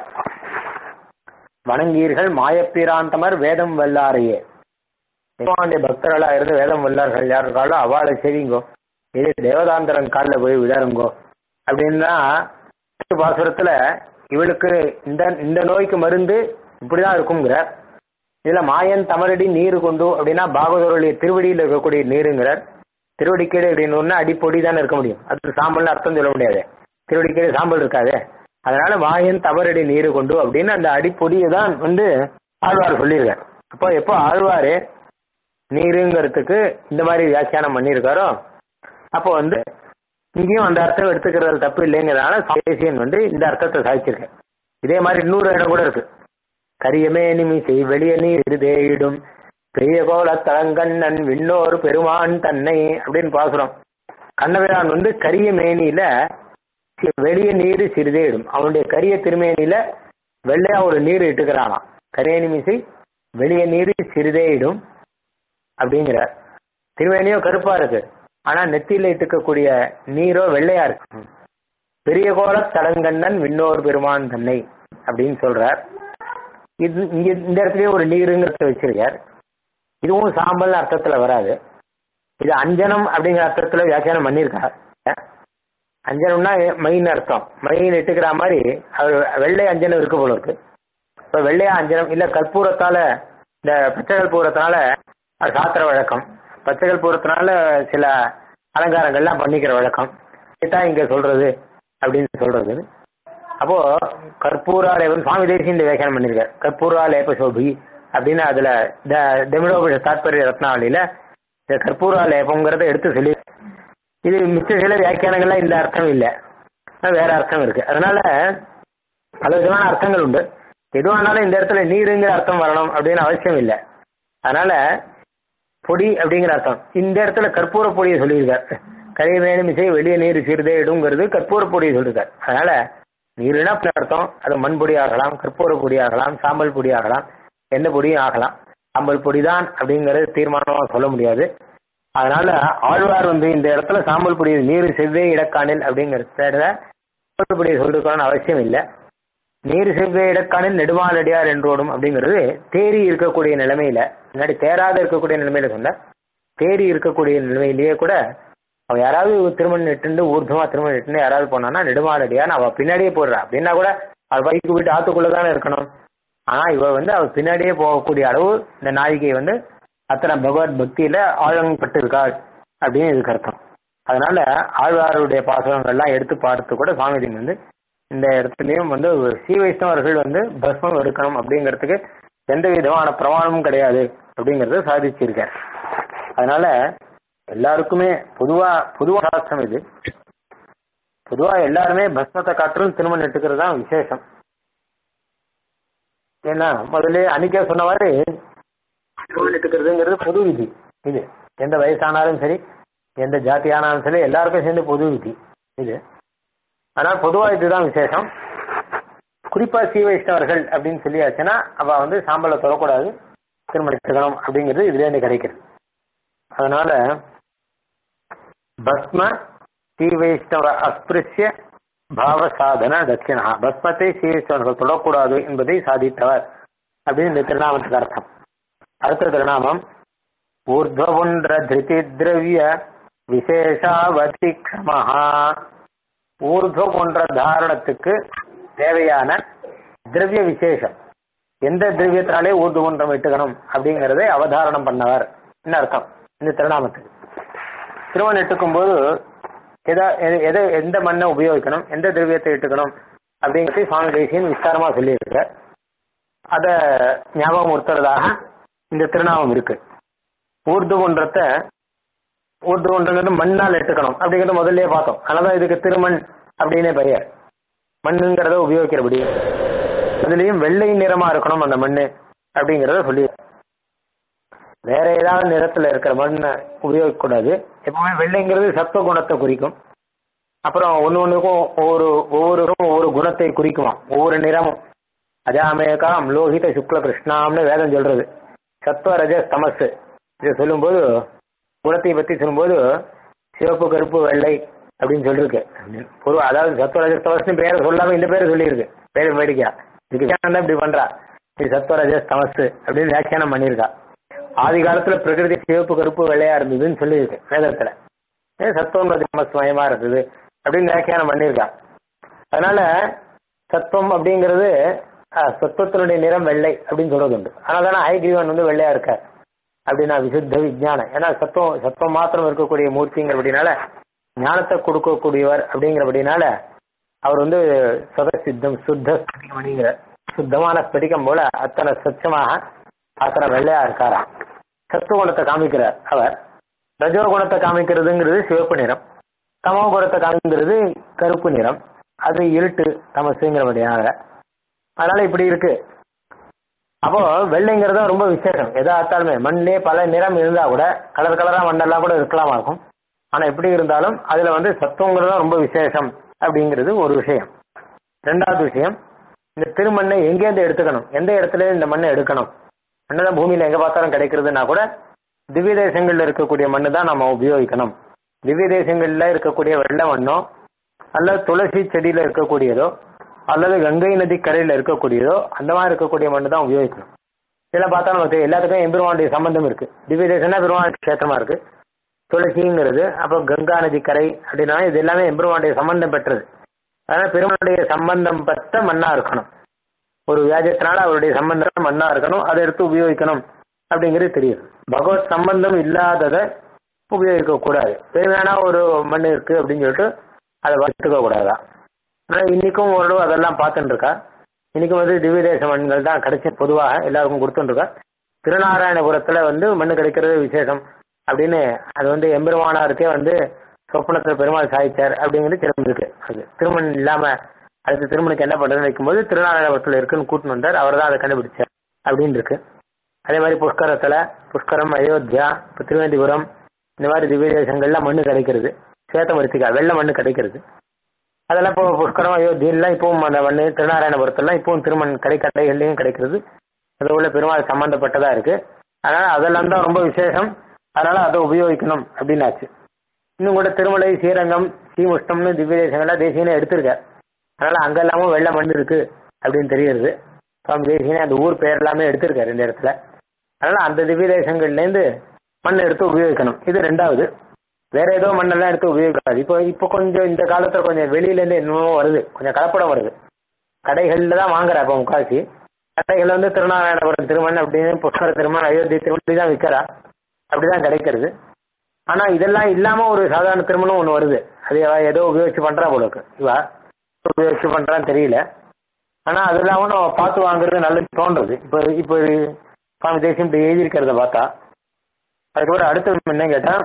வணங்கீர்கள் மாயப்பிராந்தமர் வேதம் வல்லாரையே பகவானுடைய பக்தர்களா இருந்து வேதம் வல்லார்கள் யார் இருக்காளோ அவளை செய்வீங்கோ இது தேவதாந்தரன் காலில் போய் விடாருங்கோ அப்படின்னா பாசுரத்துல இவளுக்கு இந்த இந்த நோய்க்கு மருந்து இப்படிதான் இருக்குங்கிறார் இதுல மாயன் தமரடி நீர் கொண்டு அப்படின்னா பாகவதருடைய திருவடியில் இருக்கக்கூடிய நீருங்கிறார் திருவடிக்கீடு அப்படின்னு அடிப்பொடி தானே இருக்க முடியும் அது சாம்பல்னு அர்த்தம் சொல்ல முடியாது திருவடிக்கீடு சாம்பல் இருக்காது அதனால மாயன் தவறடி நீர் கொண்டு அப்படின்னு அந்த அடிப்பொடியை தான் வந்து ஆழ்வார் சொல்லியிருக்கார் அப்போ எப்போ ஆழ்வார் நீருங்கிறதுக்கு இந்த மாதிரி வியாக்கியானம் பண்ணியிருக்காரோ அப்போ வந்து இங்கேயும் அந்த அர்த்தம் எடுத்துக்கிறது தப்பு இல்லைங்கிறதுனால தேசியன் வந்து இந்த அர்த்தத்தை சாதிச்சிருக்கேன் இதே மாதிரி இன்னொரு இடம் கூட இருக்கு கரியமே நிமிசை வெளிய நீர் தேயிடும் பெரிய கோல தலங்கண்ணன் விண்ணோர் பெருமான் தன்னை அப்படின்னு பாசுறோம் கண்ணபிரான் வந்து கரிய மேனியில வெளிய நீர் சிறிதேயிடும் அவனுடைய கரிய திருமேனியில வெள்ளையா ஒரு நீர் இட்டுக்கிறானாம் கரிய நிமிசை வெளிய நீர் சிறிதேயிடும் அப்படிங்கிறார் திருமேனியோ கருப்பா இருக்கு ஆனா நெத்தியில இட்டுக்கக்கூடிய நீரோ வெள்ளையா இருக்கு பெரிய கோல தலங்கண்ணன் விண்ணோர் பெருமான் தன்னை அப்படின்னு சொல்றார் இது இங்க இந்த இடத்துலயே ஒரு நீருங்கிறத வச்சிருக்கார் இதுவும் சாம்பல் அர்த்தத்துல வராது இது அஞ்சனம் அப்படிங்கிற அர்த்தத்துல வியாக்கியானம் பண்ணியிருக்கார் அஞ்சனம்னா மைன் அர்த்தம் மைன் இட்டுக்கிற மாதிரி அவர் வெள்ளை அஞ்சனம் இருக்கு போல இருக்கு இப்போ வெள்ளையா அஞ்சனம் இல்ல கற்பூரத்தால இந்த பச்சை கற்பூரத்தினால அது சாத்திர வழக்கம் பச்சை கற்பூரத்தினால சில அலங்காரங்கள்லாம் பண்ணிக்கிற வழக்கம் இதுதான் இங்க சொல்றது அப்படின்னு சொல்றது அப்போ கற்பூராலேபம் சுவாமி தேசிய வியாக்கியானம் பண்ணியிருக்கார் கற்பூராலேப சோபி அப்படின்னு அதுல இந்த டெமிடோபிஷ தாத்பரிய ரத்னாவளியில இந்த கற்பூராலேபங்கிறத எடுத்து சொல்லி இது மிச்ச சில வியாக்கியானங்கள்லாம் இந்த அர்த்தம் இல்லை வேற அர்த்தம் இருக்கு அதனால பல விதமான அர்த்தங்கள் உண்டு எதுவானாலும் இந்த இடத்துல நீருங்கிற அர்த்தம் வரணும் அப்படின்னு அவசியம் இல்லை அதனால பொடி அப்படிங்கிற அர்த்தம் இந்த இடத்துல கற்பூர பொடியை சொல்லியிருக்கார் கரை மேலும் இசை வெளியே நீர் சீர்தே இடுங்கிறது கற்பூர பொடியை சொல்லியிருக்கார் அதனால நீருனா அர்த்தம் அது மண் பொடி ஆகலாம் கற்பூர பொடி ஆகலாம் சாம்பல் பொடி ஆகலாம் எந்த பொடியும் ஆகலாம் சாம்பல் பொடி தான் அப்படிங்கிறது தீர்மானமாக சொல்ல முடியாது அதனால ஆழ்வார் வந்து இந்த இடத்துல சாம்பல் பொடி நீர் செவ்வே இடக்காணில் அப்படிங்கிறத சாம்பல் பொடியை சொல்லிருக்கணும்னு அவசியம் இல்லை நீர் செவ்வே இடக்காணில் நெடுமாலடியார் என்றோடும் அப்படிங்கிறது தேறி இருக்கக்கூடிய நிலைமையில முன்னாடி தேராத இருக்கக்கூடிய நிலைமையில சொன்ன தேறி இருக்கக்கூடிய நிலைமையிலேயே கூட அவ யாராவது திருமணம் நெட்டுண்டு ஊர்தமா திருமணம் நெட்டுண்டு யாராவது போனான்னா நெடுமாலடியான்னு அவ பின்னாடியே போடுறா அப்படின்னா கூட அவ பைக்கு விட்டு ஆத்துக்குள்ள தானே இருக்கணும் ஆனா இவ வந்து அவ பின்னாடியே போகக்கூடிய அளவு இந்த நாயிகை வந்து அத்தனை பகவத் பக்தியில ஆழங்கப்பட்டு இருக்காள் அப்படின்னு இதுக்கு அர்த்தம் அதனால ஆழ்வாருடைய பாசகங்கள்லாம் எடுத்து பார்த்து கூட சுவாமிஜி வந்து இந்த இடத்துலயும் வந்து ஸ்ரீ வைஷ்ணவர்கள் வந்து பஸ்மம் எடுக்கணும் அப்படிங்கிறதுக்கு எந்த விதமான பிரமாணமும் கிடையாது அப்படிங்கறத சாதிச்சிருக்கார் அதனால எல்லாருக்குமே பொதுவா பொதுவா சாஸ்திரம் இது பொதுவா எல்லாருமே பஸ்மத்தை காட்டிலும் திருமணம் எடுத்துக்கிறது தான் விசேஷம் ஏன்னா முதல்ல அன்னைக்கே சொன்ன மாதிரி திருமணம் எடுத்துக்கிறதுங்கிறது பொது விதி இது எந்த வயசானாலும் சரி எந்த ஜாதி ஆனாலும் சரி எல்லாருக்கும் சேர்ந்து பொது விதி இது ஆனால் பொதுவா இதுதான் விசேஷம் குறிப்பா ஸ்ரீ வைஷ்ணவர்கள் அப்படின்னு சொல்லியாச்சுன்னா அவ வந்து சாம்பலை தொடக்கூடாது திருமணம் எடுத்துக்கணும் அப்படிங்கிறது இதுல இருந்து கிடைக்கிறது அதனால பஸ்ம ஸ்ரீ வைஷ்ணவ அஸ்பிருஷ்ய பாவ சாதன தட்சிணா பஸ்மத்தை ஸ்ரீ வைஷ்ணவர்கள் தொடக்கூடாது என்பதை சாதித்தவர் அப்படின்னு இந்த திருநாமத்துக்கு அர்த்தம் அடுத்த திருநாமம் ஊர்துவன்ற திருதி திரவிய விசேஷாவதிக்ஷமஹா ஊர்துவ போன்ற தாரணத்துக்கு தேவையான திரவிய விசேஷம் எந்த திரவியத்தினாலே ஊர்து குன்றம் இட்டுக்கணும் அப்படிங்கறதை அவதாரணம் பண்ணவர் என்ன அர்த்தம் இந்த திருநாமத்துக்கு திருமணம் இட்டுக்கும் போது எதா எதை எந்த மண்ணை உபயோகிக்கணும் எந்த திரவியத்தை இட்டுக்கணும் அப்படிங்கிறது சுவாமி தேசியன் விஸ்தாரமா சொல்லியிருக்க அதை ஞாபகம் உறுத்துறதாக இந்த திருநாமம் இருக்கு ஊர்து குன்றத்தை ஊர்து குன்றங்கிறது மண்ணால் எடுத்துக்கணும் அப்படிங்கிறத முதல்ல பார்த்தோம் அதனால இதுக்கு திருமண் அப்படின்னே பெயர் மண்ணுங்கிறத உபயோகிக்கிறபடி அதுலேயும் வெள்ளை நிறமா இருக்கணும் அந்த மண்ணு அப்படிங்கிறத சொல்லி வேற ஏதாவது நிறத்துல இருக்கிற மண்ணை உபயோகிக்கக்கூடாது எப்பவுமே வெள்ளைங்கிறது சத்துவ குணத்தை குறிக்கும் அப்புறம் ஒன்று ஒன்றுக்கும் ஒவ்வொரு ஒவ்வொருவரும் ஒவ்வொரு குணத்தை குறிக்குமா ஒவ்வொரு நிறமும் அஜாமேகாம் லோகித சுக்ல கிருஷ்ணாம்னு வேதம் சொல்றது சத்துவ ரஜ தமஸ் இதை சொல்லும்போது குணத்தை பற்றி சொல்லும்போது சிவப்பு கருப்பு வெள்ளை அப்படின்னு சொல்லியிருக்கு பொதுவாக அதாவது சத்வரஜ தமஸ்னு பேரை சொல்லாம இந்த பேரை சொல்லியிருக்கு பேர் வேடிக்கா இதுக்கு தான் இப்படி பண்றா இது சத்வரஜ தமஸ் அப்படின்னு வியாக்கியானம் பண்ணியிருக்கா ஆதி காலத்துல பிரகிருதி சிவப்பு கருப்பு வெள்ளையா இருந்ததுன்னு சொல்லியிருக்கு வேதத்துல ஏ சத்துவம் மயமா இருக்குது அப்படின்னு வியாக்கியானம் பண்ணியிருக்கா அதனால சத்துவம் அப்படிங்கிறது அஹ், சத்துவத்தினுடைய நிறம் வெள்ளை அப்படின்னு சொல்றது உண்டு அதனால தானே ஐகிரீவன் வந்து வெள்ளையா இருக்கார் அப்படின்னா விசுத்த விஜயானம் ஏன்னா சத்துவம் சத்துவம் மாத்திரம் இருக்கக்கூடிய மூர்த்திங்கிறபடினால ஞானத்தை கொடுக்கக்கூடியவர் அப்படிங்கிறபடினால அவர் வந்து சதசித்தம் சுத்த ஸ்படிகமணிங்கிற சுத்தமான ஸ்படிகம் போல அத்தனை ஸ்வச்சமாக அத்தனை வெள்ளையா இருக்காராம் சத்துவ குணத்தை காமிக்கிறார் அவர் ரஜோ குணத்தை காமிக்கிறதுங்கிறது சிவப்பு நிறம் தமோ குணத்தை காமிக்கிறது கருப்பு நிறம் அது இருட்டு தமசுங்கிறபடியாக அதனால இப்படி இருக்கு அப்போ வெள்ளைங்கிறது ரொம்ப விசேஷம் எதா பார்த்தாலுமே மண்ணிலே பல நிறம் இருந்தா கூட கலர் கலரா மண்ணெல்லாம் கூட இருக்கலாமா இருக்கும் ஆனா எப்படி இருந்தாலும் அதுல வந்து சத்துவங்கிறது தான் ரொம்ப விசேஷம் அப்படிங்கிறது ஒரு விஷயம் ரெண்டாவது விஷயம் இந்த திருமண்ணை எங்கேருந்து எடுத்துக்கணும் எந்த இடத்துல இந்த மண்ணை எடுக்கணும் மண்ணெல்லாம் பூமியில எங்க பார்த்தாலும் கிடைக்கிறதுனா கூட திவ்ய தேசங்கள்ல இருக்கக்கூடிய மண்ணு தான் நம்ம உபயோகிக்கணும் திவ்ய தேசங்கள்ல இருக்கக்கூடிய வெள்ளை மண்ணோ அல்லது துளசி செடியில இருக்கக்கூடியதோ அல்லது கங்கை நதி கரையில இருக்கக்கூடியதோ அந்த மாதிரி இருக்கக்கூடிய மண்ணு தான் உபயோகிக்கணும் இதெல்லாம் பார்த்தா நமக்கு எல்லாத்துக்கும் எம்பெருமானுடைய சம்பந்தம் இருக்கு திவ்ய தேசம்னா பெருமாள் கஷேத்திரமா இருக்கு துளசிங்கிறது அப்புறம் கங்கா நதி கரை அப்படின்னா இது எல்லாமே எம்பெருமானுடைய சம்பந்தம் பெற்றது அதனால பெருமானுடைய சம்பந்தம் பெற்ற மண்ணா இருக்கணும் ஒரு வியாஜத்தினால அவருடைய சம்பந்தம் மண்ணா இருக்கணும் அதை எடுத்து உபயோகிக்கணும் அப்படிங்கிறது தெரியுது பகவத் சம்பந்தம் இல்லாததை உபயோகிக்க கூடாது பெருமையான ஒரு மண் இருக்கு அப்படின்னு சொல்லிட்டு அதை வச்சுக்க கூடாதான் ஆனால் இன்னைக்கும் ஓரளவு அதெல்லாம் பார்த்துட்டு இருக்கா இன்னைக்கும் வந்து திவ்ய தேச மண்கள் தான் கிடைச்சி பொதுவாக எல்லாருக்கும் கொடுத்துட்டு இருக்கா திருநாராயணபுரத்துல வந்து மண் கிடைக்கிறது விசேஷம் அப்படின்னு அது வந்து எம்பெருமானாருக்கே வந்து சொப்பனத்துல பெருமாள் சாய்ச்சார் அப்படிங்கிறது தெரிஞ்சிருக்கு அது திருமணம் இல்லாம அடுத்து திருமணுக்கு என்ன பண்றதுன்னு வைக்கும்போது திருநாராயணபுரத்துல இருக்குன்னு கூட்டின்னு வந்தார் அவர் தான் அதை கண்டுபிடிச்சார் அப்படின்னு இருக்கு அதே மாதிரி புஷ்கரத்துல புஷ்கரம் அயோத்தியா இப்போ திருவேந்திபுரம் இந்த மாதிரி திவ்ய தேசங்கள்ல மண்ணு கிடைக்கிறது சேத்தமரிசிக்கா வெள்ளை மண்ணு கிடைக்கிறது அதெல்லாம் இப்போ புஷ்கரம் அயோத்தியெல்லாம் இப்பவும் அந்த மண்ணு திருநாராயணபுரத்துலாம் இப்பவும் திருமண் கடைக்கட்டைகள்லையும் கிடைக்கிறது அது உள்ள பெருமாள் சம்பந்தப்பட்டதா இருக்கு அதனால அதெல்லாம் தான் ரொம்ப விசேஷம் அதனால அதை உபயோகிக்கணும் அப்படின்னாச்சு இன்னும் கூட திருமலை ஸ்ரீரங்கம் ஸ்ரீமுஷ்டம்னு திவ்ய தேசங்கள்லாம் தேசியனே எடுத்திருக்கார் அதனால அங்க எல்லாமும் வெள்ளை மண் இருக்கு அப்படின்னு தெரியுது சுவாமி தேசியனே அந்த ஊர் பேர் எல்லாமே எடுத்திருக்காரு இந்த இடத்துல அதனால அந்த திவ்ய தேசங்கள்லேருந்து மண் எடுத்து உபயோகிக்கணும் இது ரெண்டாவது வேற ஏதோ மண்ணெல்லாம் எடுத்து உபயோகிக்காது இப்போ இப்போ கொஞ்சம் இந்த காலத்துல கொஞ்சம் வெளியில இருந்து என்னமோ வருது கொஞ்சம் கலப்படம் வருது கடைகள்ல தான் வாங்குறா இப்போ முக்காசி கடைகள் வந்து திருநாராயணபுரம் திருமண் அப்படின்னு புஷ்கர திருமண் அயோத்தி திருமணம் தான் விற்கிறா அப்படிதான் கிடைக்கிறது ஆனா இதெல்லாம் இல்லாம ஒரு சாதாரண திருமணம் ஒன்று வருது அது அவ ஏதோ உபயோகிச்சு பண்றா போல இருக்கு இவா உபயோகிச்சு பண்றான்னு தெரியல ஆனா அதெல்லாம் நம்ம பார்த்து வாங்குறது நல்லது தோன்றது இப்போ இப்போ சுவாமி தேசியம் இப்படி எழுதியிருக்கிறத பார்த்தா அதுக்கப்புறம் அடுத்த என்ன கேட்டா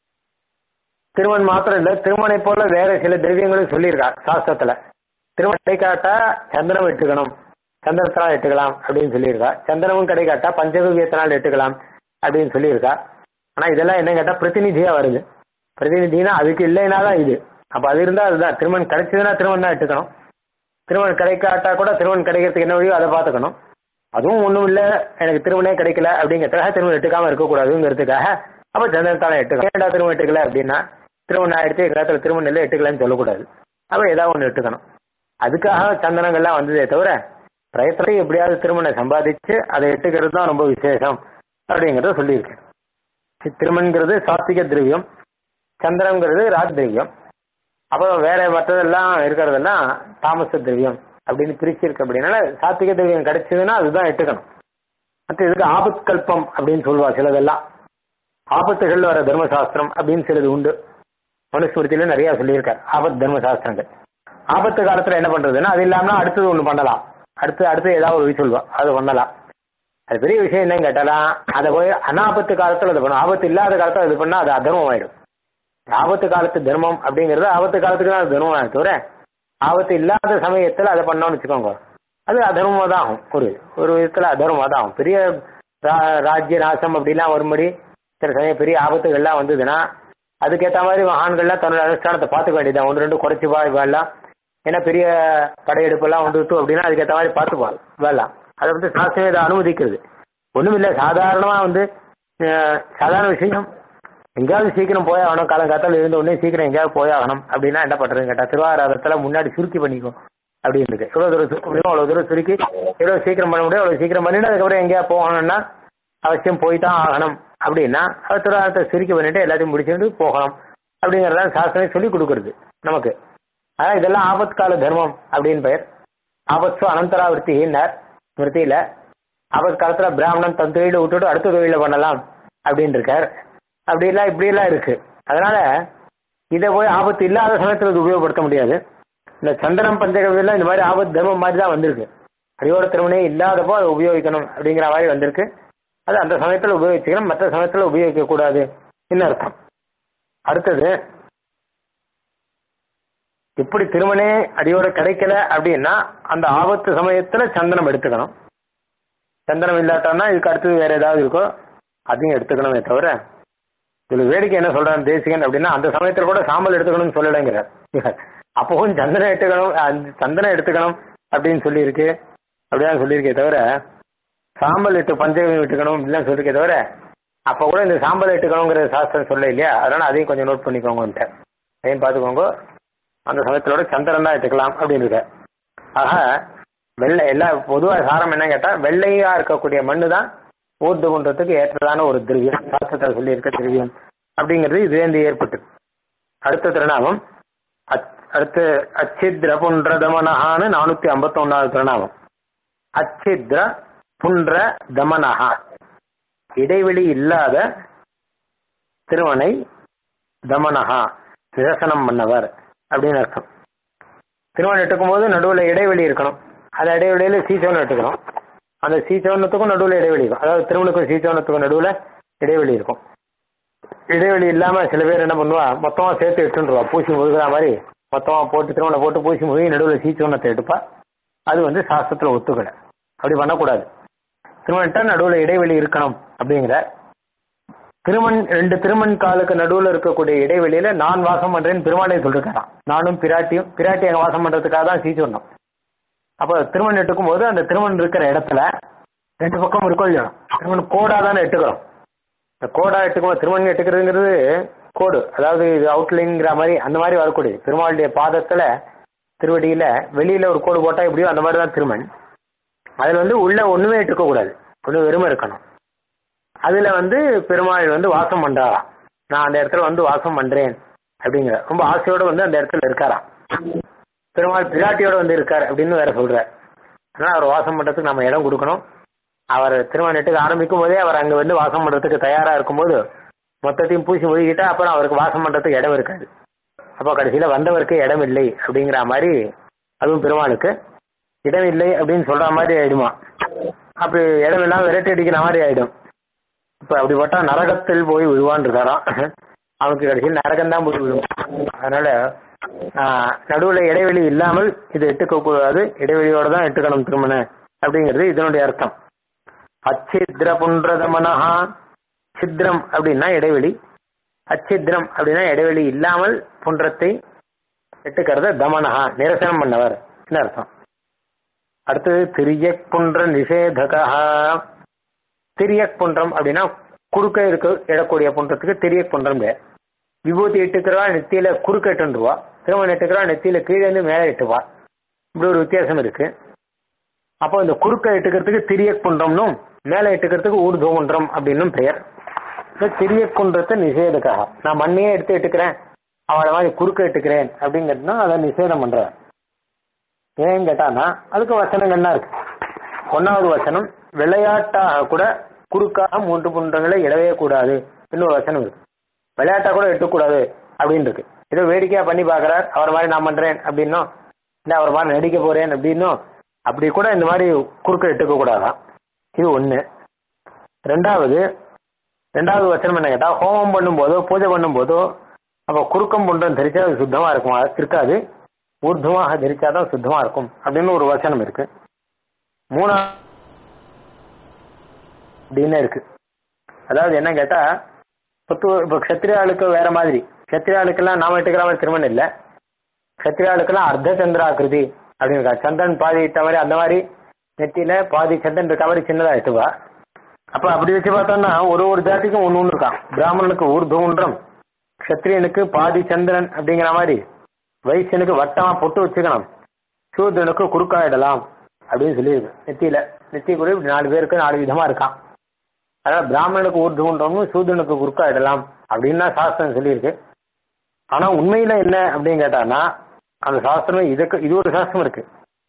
திருமண் மாத்திரம் இல்ல திருமணை போல வேற சில திரவியங்களும் சொல்லியிருக்கா சாஸ்திரத்துல திருமணம் கிடைக்காட்டா சந்திரம் எட்டுக்கணும் சந்திரத்தினால் எட்டுக்கலாம் அப்படின்னு சொல்லியிருக்கா சந்திரமும் கிடைக்காட்டா பஞ்சகவியத்தினால் எட்டுக்கலாம் அப்படின்னு சொல்லியிருக்கா ஆனா இதெல்லாம் என்ன கேட்டா பிரதிநிதியா வருது பிரதிநிதினா அதுக்கு இல்லைன்னா தான் இது அப்ப அது இருந்தா அதுதான் திருமணம் கிடைச்சதுன்னா திருமணம் தான் எட்டுக்கணும் திருமணம் கிடைக்காட்டா கூட திருமணம் கிடைக்கிறதுக்கு என்ன வழியோ அதை பார்த்துக்கணும் அதுவும் ஒன்றும் இல்லை எனக்கு திருமணே கிடைக்கல அப்படிங்கிறதுக்காக திருமணம் எட்டுக்காம இருக்கக்கூடாதுங்கிறதுக்காக அப்போ சந்திரத்தானே எட்டுக்கணும் ஏன்டா திருமணம் எட்டுக்கல அப்படின்னா திருமணம் ஆயிடுச்சு காலத்தில் திருமணம் இல்லை எட்டுக்கலன்னு சொல்லக்கூடாது அப்போ ஏதாவது ஒன்று எட்டுக்கணும் அதுக்காக சந்தனங்கள்லாம் வந்ததே தவிர பிரயத்தனை எப்படியாவது திருமணம் சம்பாதிச்சு அதை எட்டுக்கிறது தான் ரொம்ப விசேஷம் அப்படிங்கிறத சொல்லியிருக்கேன் திருமண்கிறது சாத்விக திரவியம் சந்திரங்கிறது ராஜ் திரவியம் அப்புறம் வேற மற்றதெல்லாம் இருக்கிறதெல்லாம் தாமச திரவியம் அப்படின்னு பிரிச்சிருக்கு அப்படின்னால சாத்விக திரவியம் கிடைச்சதுன்னா அதுதான் எட்டுக்கணும் மற்ற இதுக்கு ஆபத்கல்பம் அப்படின்னு சொல்லுவா சிலதெல்லாம் ஆபத்துகள் வர தர்மசாஸ்திரம் அப்படின்னு சிலது உண்டு மனுஸ்மிருதியில நிறைய சொல்லியிருக்காரு ஆபத் தர்மசாஸ்திரங்கள் ஆபத்து காலத்துல என்ன பண்றதுன்னா அது இல்லாம அடுத்தது ஒண்ணு பண்ணலாம் அடுத்து அடுத்து ஏதாவது ஒரு சொல்வா அது பண்ணலாம் அது பெரிய விஷயம் என்னன்னு கேட்டாலாம் அதை போய் அனாபத்து காலத்துல அது பண்ணும் ஆபத்து இல்லாத காலத்துல இது பண்ணா அது அதர்மம் ஆயிடும் ஆபத்து காலத்து தர்மம் அப்படிங்கிறது ஆபத்து காலத்துக்கு தான் அது தர்மம் தவிர ஆபத்து இல்லாத சமயத்துல அதை பண்ணோம்னு வச்சுக்கோங்க அது அதர்மமா தான் ஆகும் ஒரு ஒரு விதத்துல அதர்மமா தான் ஆகும் பெரிய ரா- ராஜ்ய நாசம் அப்படிலாம் வரும்படி சில சமயம் பெரிய ஆபத்துகள்லாம் வந்ததுன்னா அதுக்கேற்ற மாதிரி மகான்கள்லாம் தன்னோட அனுஷ்டானத்தை பார்த்துக்க வேண்டியதான் ஒன்று ரெண்டு குறைச்சி வா வேலாம் ஏன்னா பெரிய படையெடுப்பெல்லாம் வந்துட்டு அப்படின்னா அதுக்கேற்ற மாதிரி பார்த்துப்பாங்க வேலாம் அதை வந்து சாஸ்திரம் இதை அனுமதிக்கிறது ஒன்றும் இல்லை சாதாரணமாக வந்து அஹ், சாதாரண விஷயம் எங்கேயாவது சீக்கிரம் போய் ஆகணும் காலங்காத்தால இருந்த உடனே சீக்கிரம் எங்கேயாவது போய் ஆகணும் அப்படின்னா என்ன பண்ணுறதுன்னு கேட்டால் திருவாரூரத்தில் முன்னாடி சுருக்கி பண்ணிக்கும் அப்படின்னு இருக்கு எவ்வளோ தூரம் சுருக்க முடியும் அவ்வளோ தூரம் சுருக்கி எவ்வளோ சீக்கிரம் பண்ண முடியும் அவ்வளோ சீக்கிரம் பண்ணிட்டு அதுக்கப்புறம் எங்கேயாவது போகணும்னா அவசியம் போய் தான் ஆகணும் அப்படின்னா அது திருவாரூரத்தை சுருக்கி பண்ணிட்டு எல்லாத்தையும் முடிச்சுட்டு போகணும் அப்படிங்கறத சாஸ்திரம் சொல்லி கொடுக்கறது நமக்கு அதான் இதெல்லாம் ஆபத்கால தர்மம் அப்படின்னு பெயர் ஆபத்ஸு அனந்தராவர்த்தினார் ஸ்மிருதியில ஆபத் காலத்துல பிராமணன் தன் தொழில விட்டுட்டு அடுத்த தொழில பண்ணலாம் அப்படின்னு இருக்கார் அப்படி எல்லாம் இப்படி எல்லாம் இருக்கு அதனால இதை போய் ஆபத்து இல்லாத சமயத்துல இது உபயோகப்படுத்த முடியாது இந்த சந்திரம் பஞ்சகவியெல்லாம் இந்த மாதிரி ஆபத்து தர்மம் மாதிரி தான் வந்திருக்கு அடியோட திருமணே இல்லாதப்போ அதை உபயோகிக்கணும் அப்படிங்கிற மாதிரி வந்திருக்கு அது அந்த சமயத்துல உபயோகிச்சுக்கணும் மற்ற சமயத்துல உபயோகிக்க கூடாது என்ன அர்த்தம் அடுத்தது இப்படி திருமணே அடியோட கிடைக்கல அப்படின்னா அந்த ஆபத்து சமயத்துல சந்தனம் எடுத்துக்கணும் சந்தனம் இல்லாட்டோம்னா இதுக்கு அடுத்தது வேற ஏதாவது இருக்கோ அதையும் எடுத்துக்கணுமே தவிர இதுல வேடிக்கை என்ன சொல்றான் தேசிகன் அப்படின்னா அந்த சமயத்துல கூட சாம்பல் எடுத்துக்கணும்னு சொல்லலைங்கிறார் அப்பவும் சந்தனம் எடுத்துக்கணும் அந்த சந்தனம் எடுத்துக்கணும் அப்படின்னு சொல்லியிருக்கு அப்படிதான் சொல்லியிருக்கே தவிர சாம்பல் இட்டு பஞ்சகம் விட்டுக்கணும் இப்படிலாம் சொல்லியிருக்கே தவிர அப்போ கூட இந்த சாம்பல் இட்டுக்கணுங்கிற சாஸ்திரம் சொல்ல இல்லையா அதனால அதையும் கொஞ்சம் நோட் பண்ணிக்கோங்கன்ட்டு அதையும் பார்த்துக்கோங்க அந்த சமயத்திலோட சந்திரன் தான் எடுத்துக்கலாம் அப்படின்னு இருக்க ஆக வெள்ளை எல்லா பொதுவாக சாரம் என்ன கேட்டால் வெள்ளையா இருக்கக்கூடிய மண்ணு தான் ஊர்து குன்றத்துக்கு ஏற்றதான ஒரு திரவியம் சாஸ்திரத்தில் சொல்லியிருக்க திரவியம் அப்படிங்கிறது இதுலேருந்து ஏற்பட்டு அடுத்த திருநாமம் அச்- அடுத்து அச்சித்ர புன்ற தமனஹான்னு நானூற்றி ஐம்பத்தொன்னாவது திருநாமம் அச்சித்ர புன்ற தமனஹா இடைவெளி இல்லாத திருவனை தமனஹா நிரசனம் பண்ணவர் அப்படின்னு அர்த்தம் திருமணம் எடுக்கும் போது நடுவில் இடைவெளி இருக்கணும் அந்த இடைவெளியில சீச்சவனம் எடுத்துக்கணும் அந்த சீச்சவனத்துக்கும் நடுவில் இடைவெளி இருக்கும் அதாவது திருமணுக்கும் சீச்சவனத்துக்கும் நடுவில் இடைவெளி இருக்கும் இடைவெளி இல்லாம சில பேர் என்ன பண்ணுவா மொத்தமா சேர்த்து எடுத்துருவா பூசி முழுகிற மாதிரி மொத்தமா போட்டு திருமணம் போட்டு பூசி முழுகி நடுவில் சீச்சவனத்தை எடுப்பா அது வந்து சாஸ்திரத்துல ஒத்துக்கலை அப்படி பண்ணக்கூடாது திருமணத்தை நடுவில் இடைவெளி இருக்கணும் அப்படிங்கிற திருமண் ரெண்டு திருமண் காலுக்கு நடுவில் இருக்கக்கூடிய இடைவெளியில நான் வாசம் பண்றேன்னு பெருமாளே சொல்லிருக்காராம் நானும் பிராட்டியும் பிராட்டி அங்க வாசம் பண்றதுக்காக தான் சீச்சு வந்தோம் அப்போ திருமண் எட்டுக்கும் போது அந்த திருமண் இருக்கிற இடத்துல ரெண்டு பக்கம் இருக்கும் இல்லையா திருமண் கோடா தானே எட்டுக்கிறோம் இந்த கோடா எட்டுக்கும் திருமண் எட்டுக்கிறதுங்கிறது கோடு அதாவது இது அவுட்லைன்ங்கிற மாதிரி அந்த மாதிரி வரக்கூடியது பெருமாளுடைய பாதத்துல திருவடியில வெளியில ஒரு கோடு போட்டா எப்படியோ அந்த மாதிரி தான் திருமண் அதுல வந்து உள்ள ஒண்ணுமே எட்டுக்க கூடாது ஒண்ணு வெறுமை இருக்கணும் அதுல வந்து பெருமாள் வந்து வாசம் பண்றாராம் நான் அந்த இடத்துல வந்து வாசம் பண்றேன் அப்படிங்கிற ரொம்ப ஆசையோட வந்து அந்த இடத்துல இருக்காராம் பெருமாள் பிராட்டியோட வந்து இருக்கார் அப்படின்னு வேற சொல்றார் அதனால அவர் வாசம் பண்றதுக்கு நம்ம இடம் கொடுக்கணும் அவர் திருமணத்துக்கு ஆரம்பிக்கும் போதே அவர் அங்க வந்து வாசம் பண்றதுக்கு தயாரா இருக்கும்போது மொத்தத்தையும் பூசி முழுகிட்டா அப்புறம் அவருக்கு வாசம் பண்றதுக்கு இடம் இருக்காது அப்போ கடைசியில வந்தவருக்கு இடம் இல்லை அப்படிங்கிற மாதிரி அதுவும் பெருமாளுக்கு இடம் இல்லை அப்படின்னு சொல்ற மாதிரி ஆயிடுமா அப்படி இடம் இல்லாம விரட்டி அடிக்கிற மாதிரி ஆயிடும் இப்ப அப்படிப்பட்ட நரகத்தில் போய் விழுவான் இருக்காராம் அவனுக்கு கடைசியில் நரகம் தான் போய் விழும் அதனால ஆஹ், நடுவுல இடைவெளி இல்லாமல் இது எட்டுக்க கூடாது இடைவெளியோட தான் எட்டுக்கணும் திருமண அப்படிங்கிறது இதனுடைய அர்த்தம் அச்சித்ர புன்றதமனஹா சித்ரம் அப்படின்னா இடைவெளி அச்சித்ரம் அப்படின்னா இடைவெளி இல்லாமல் புன்றத்தை எட்டுக்கிறத தமனஹா நிரசனம் பண்ணவர் என்ன அர்த்தம் அடுத்தது திரியக் புன்ற நிஷேதகா திரியக் புன்றம் அப்படின்னா குறுக்க இருக்க இடக்கூடிய புன்றத்துக்கு திரியக் புன்றம் பேர் விபூதி இட்டுக்கிறவா நெத்தியில குறுக்க எட்டுருவா திருமணம் எட்டுக்கிறவா நெத்தியில கீழே இருந்து மேலே எட்டுவா இப்படி ஒரு வித்தியாசம் இருக்கு அப்போ இந்த குறுக்க எட்டுக்கிறதுக்கு திரியக் புன்றம்னும் மேலே எட்டுக்கிறதுக்கு ஊர்துவ குன்றம் அப்படின்னும் பெயர் இந்த திரியக் குன்றத்தை நிஷேதக்காக நான் மண்ணையே எடுத்து எட்டுக்கிறேன் அவளை மாதிரி குறுக்க எட்டுக்கிறேன் அப்படிங்கிறதுனா அதை நிஷேதம் பண்றேன் ஏன்னு கேட்டானா அதுக்கு வசனங்கள்லாம் இருக்கு ஒன்னாவது வசனம் விளையாட்டாக கூட குறுக்காக மூன்று புன்றங்களை இடவே கூடாது இன்னொரு வசனம் இருக்கு விளையாட்டா கூட எட்டக்கூடாது அப்படின்னு இருக்கு ஏதோ வேடிக்கையா பண்ணி பார்க்கறார் அவர் மாதிரி நான் பண்றேன் அப்படின்னும் இல்ல அவர் மாதிரி நடிக்க போறேன் அப்படின்னும் அப்படி கூட இந்த மாதிரி குறுக்க எட்டுக்க கூடாதான் இது ஒண்ணு ரெண்டாவது ரெண்டாவது வசனம் என்ன கேட்டா ஹோமம் பண்ணும்போதோ பூஜை பண்ணும்போதோ அப்ப குறுக்கம் புன்றம் தரிச்சா அது சுத்தமா இருக்கும் அது இருக்காது ஊர்துவமாக தரிச்சாதான் சுத்தமா இருக்கும் அப்படின்னு ஒரு வசனம் இருக்கு மூணா அப்படின்னு இருக்கு அதாவது என்ன கேட்டா பொத்து இப்போ க்ஷத்ரியாளுக்கு வேற மாதிரி க்ஷத்ரியாளுக்கெல்லாம் நாம எடுத்துக்கிற மாதிரி திருமணம் இல்லை க்ஷத்ரியாளுக்கெல்லாம் அர்த்த சந்திராகிருதி அப்படின்னு இருக்கா சந்திரன் பாதி இட்ட மாதிரி அந்த மாதிரி நெத்தியில பாதி சந்திரன் இருக்க மாதிரி சின்னதா எட்டுவா அப்ப அப்படி வச்சு பார்த்தோம்னா ஒரு ஒரு ஜாதிக்கும் ஒன்று ஒன்று இருக்கான் பிராமணனுக்கு ஊர்துவன்றம் க்ஷத்ரியனுக்கு பாதி சந்திரன் அப்படிங்கிற மாதிரி வைசியனுக்கு வட்டமா பொட்டு வச்சுக்கணும் சூத்ரனுக்கு குறுக்காயிடலாம் அப்படின்னு சொல்லியிருக்கு நெத்தியில நெத்தி கூட இப்படி நாலு பேருக்கு நாலு விதமா இருக்கான் அதாவது பிராமணனுக்கு ஊர்துவன்றம்னு சூத்ரனுக்கு குறுக்காயிடலாம் அப்படின்னு தான் சாஸ்திரம் சொல்லியிருக்கு ஆனா உண்மையில என்ன அப்படின்னு கேட்டான்னா அந்த சாஸ்திரம் இதுக்கு இது ஒரு சாஸ்திரம் இருக்கு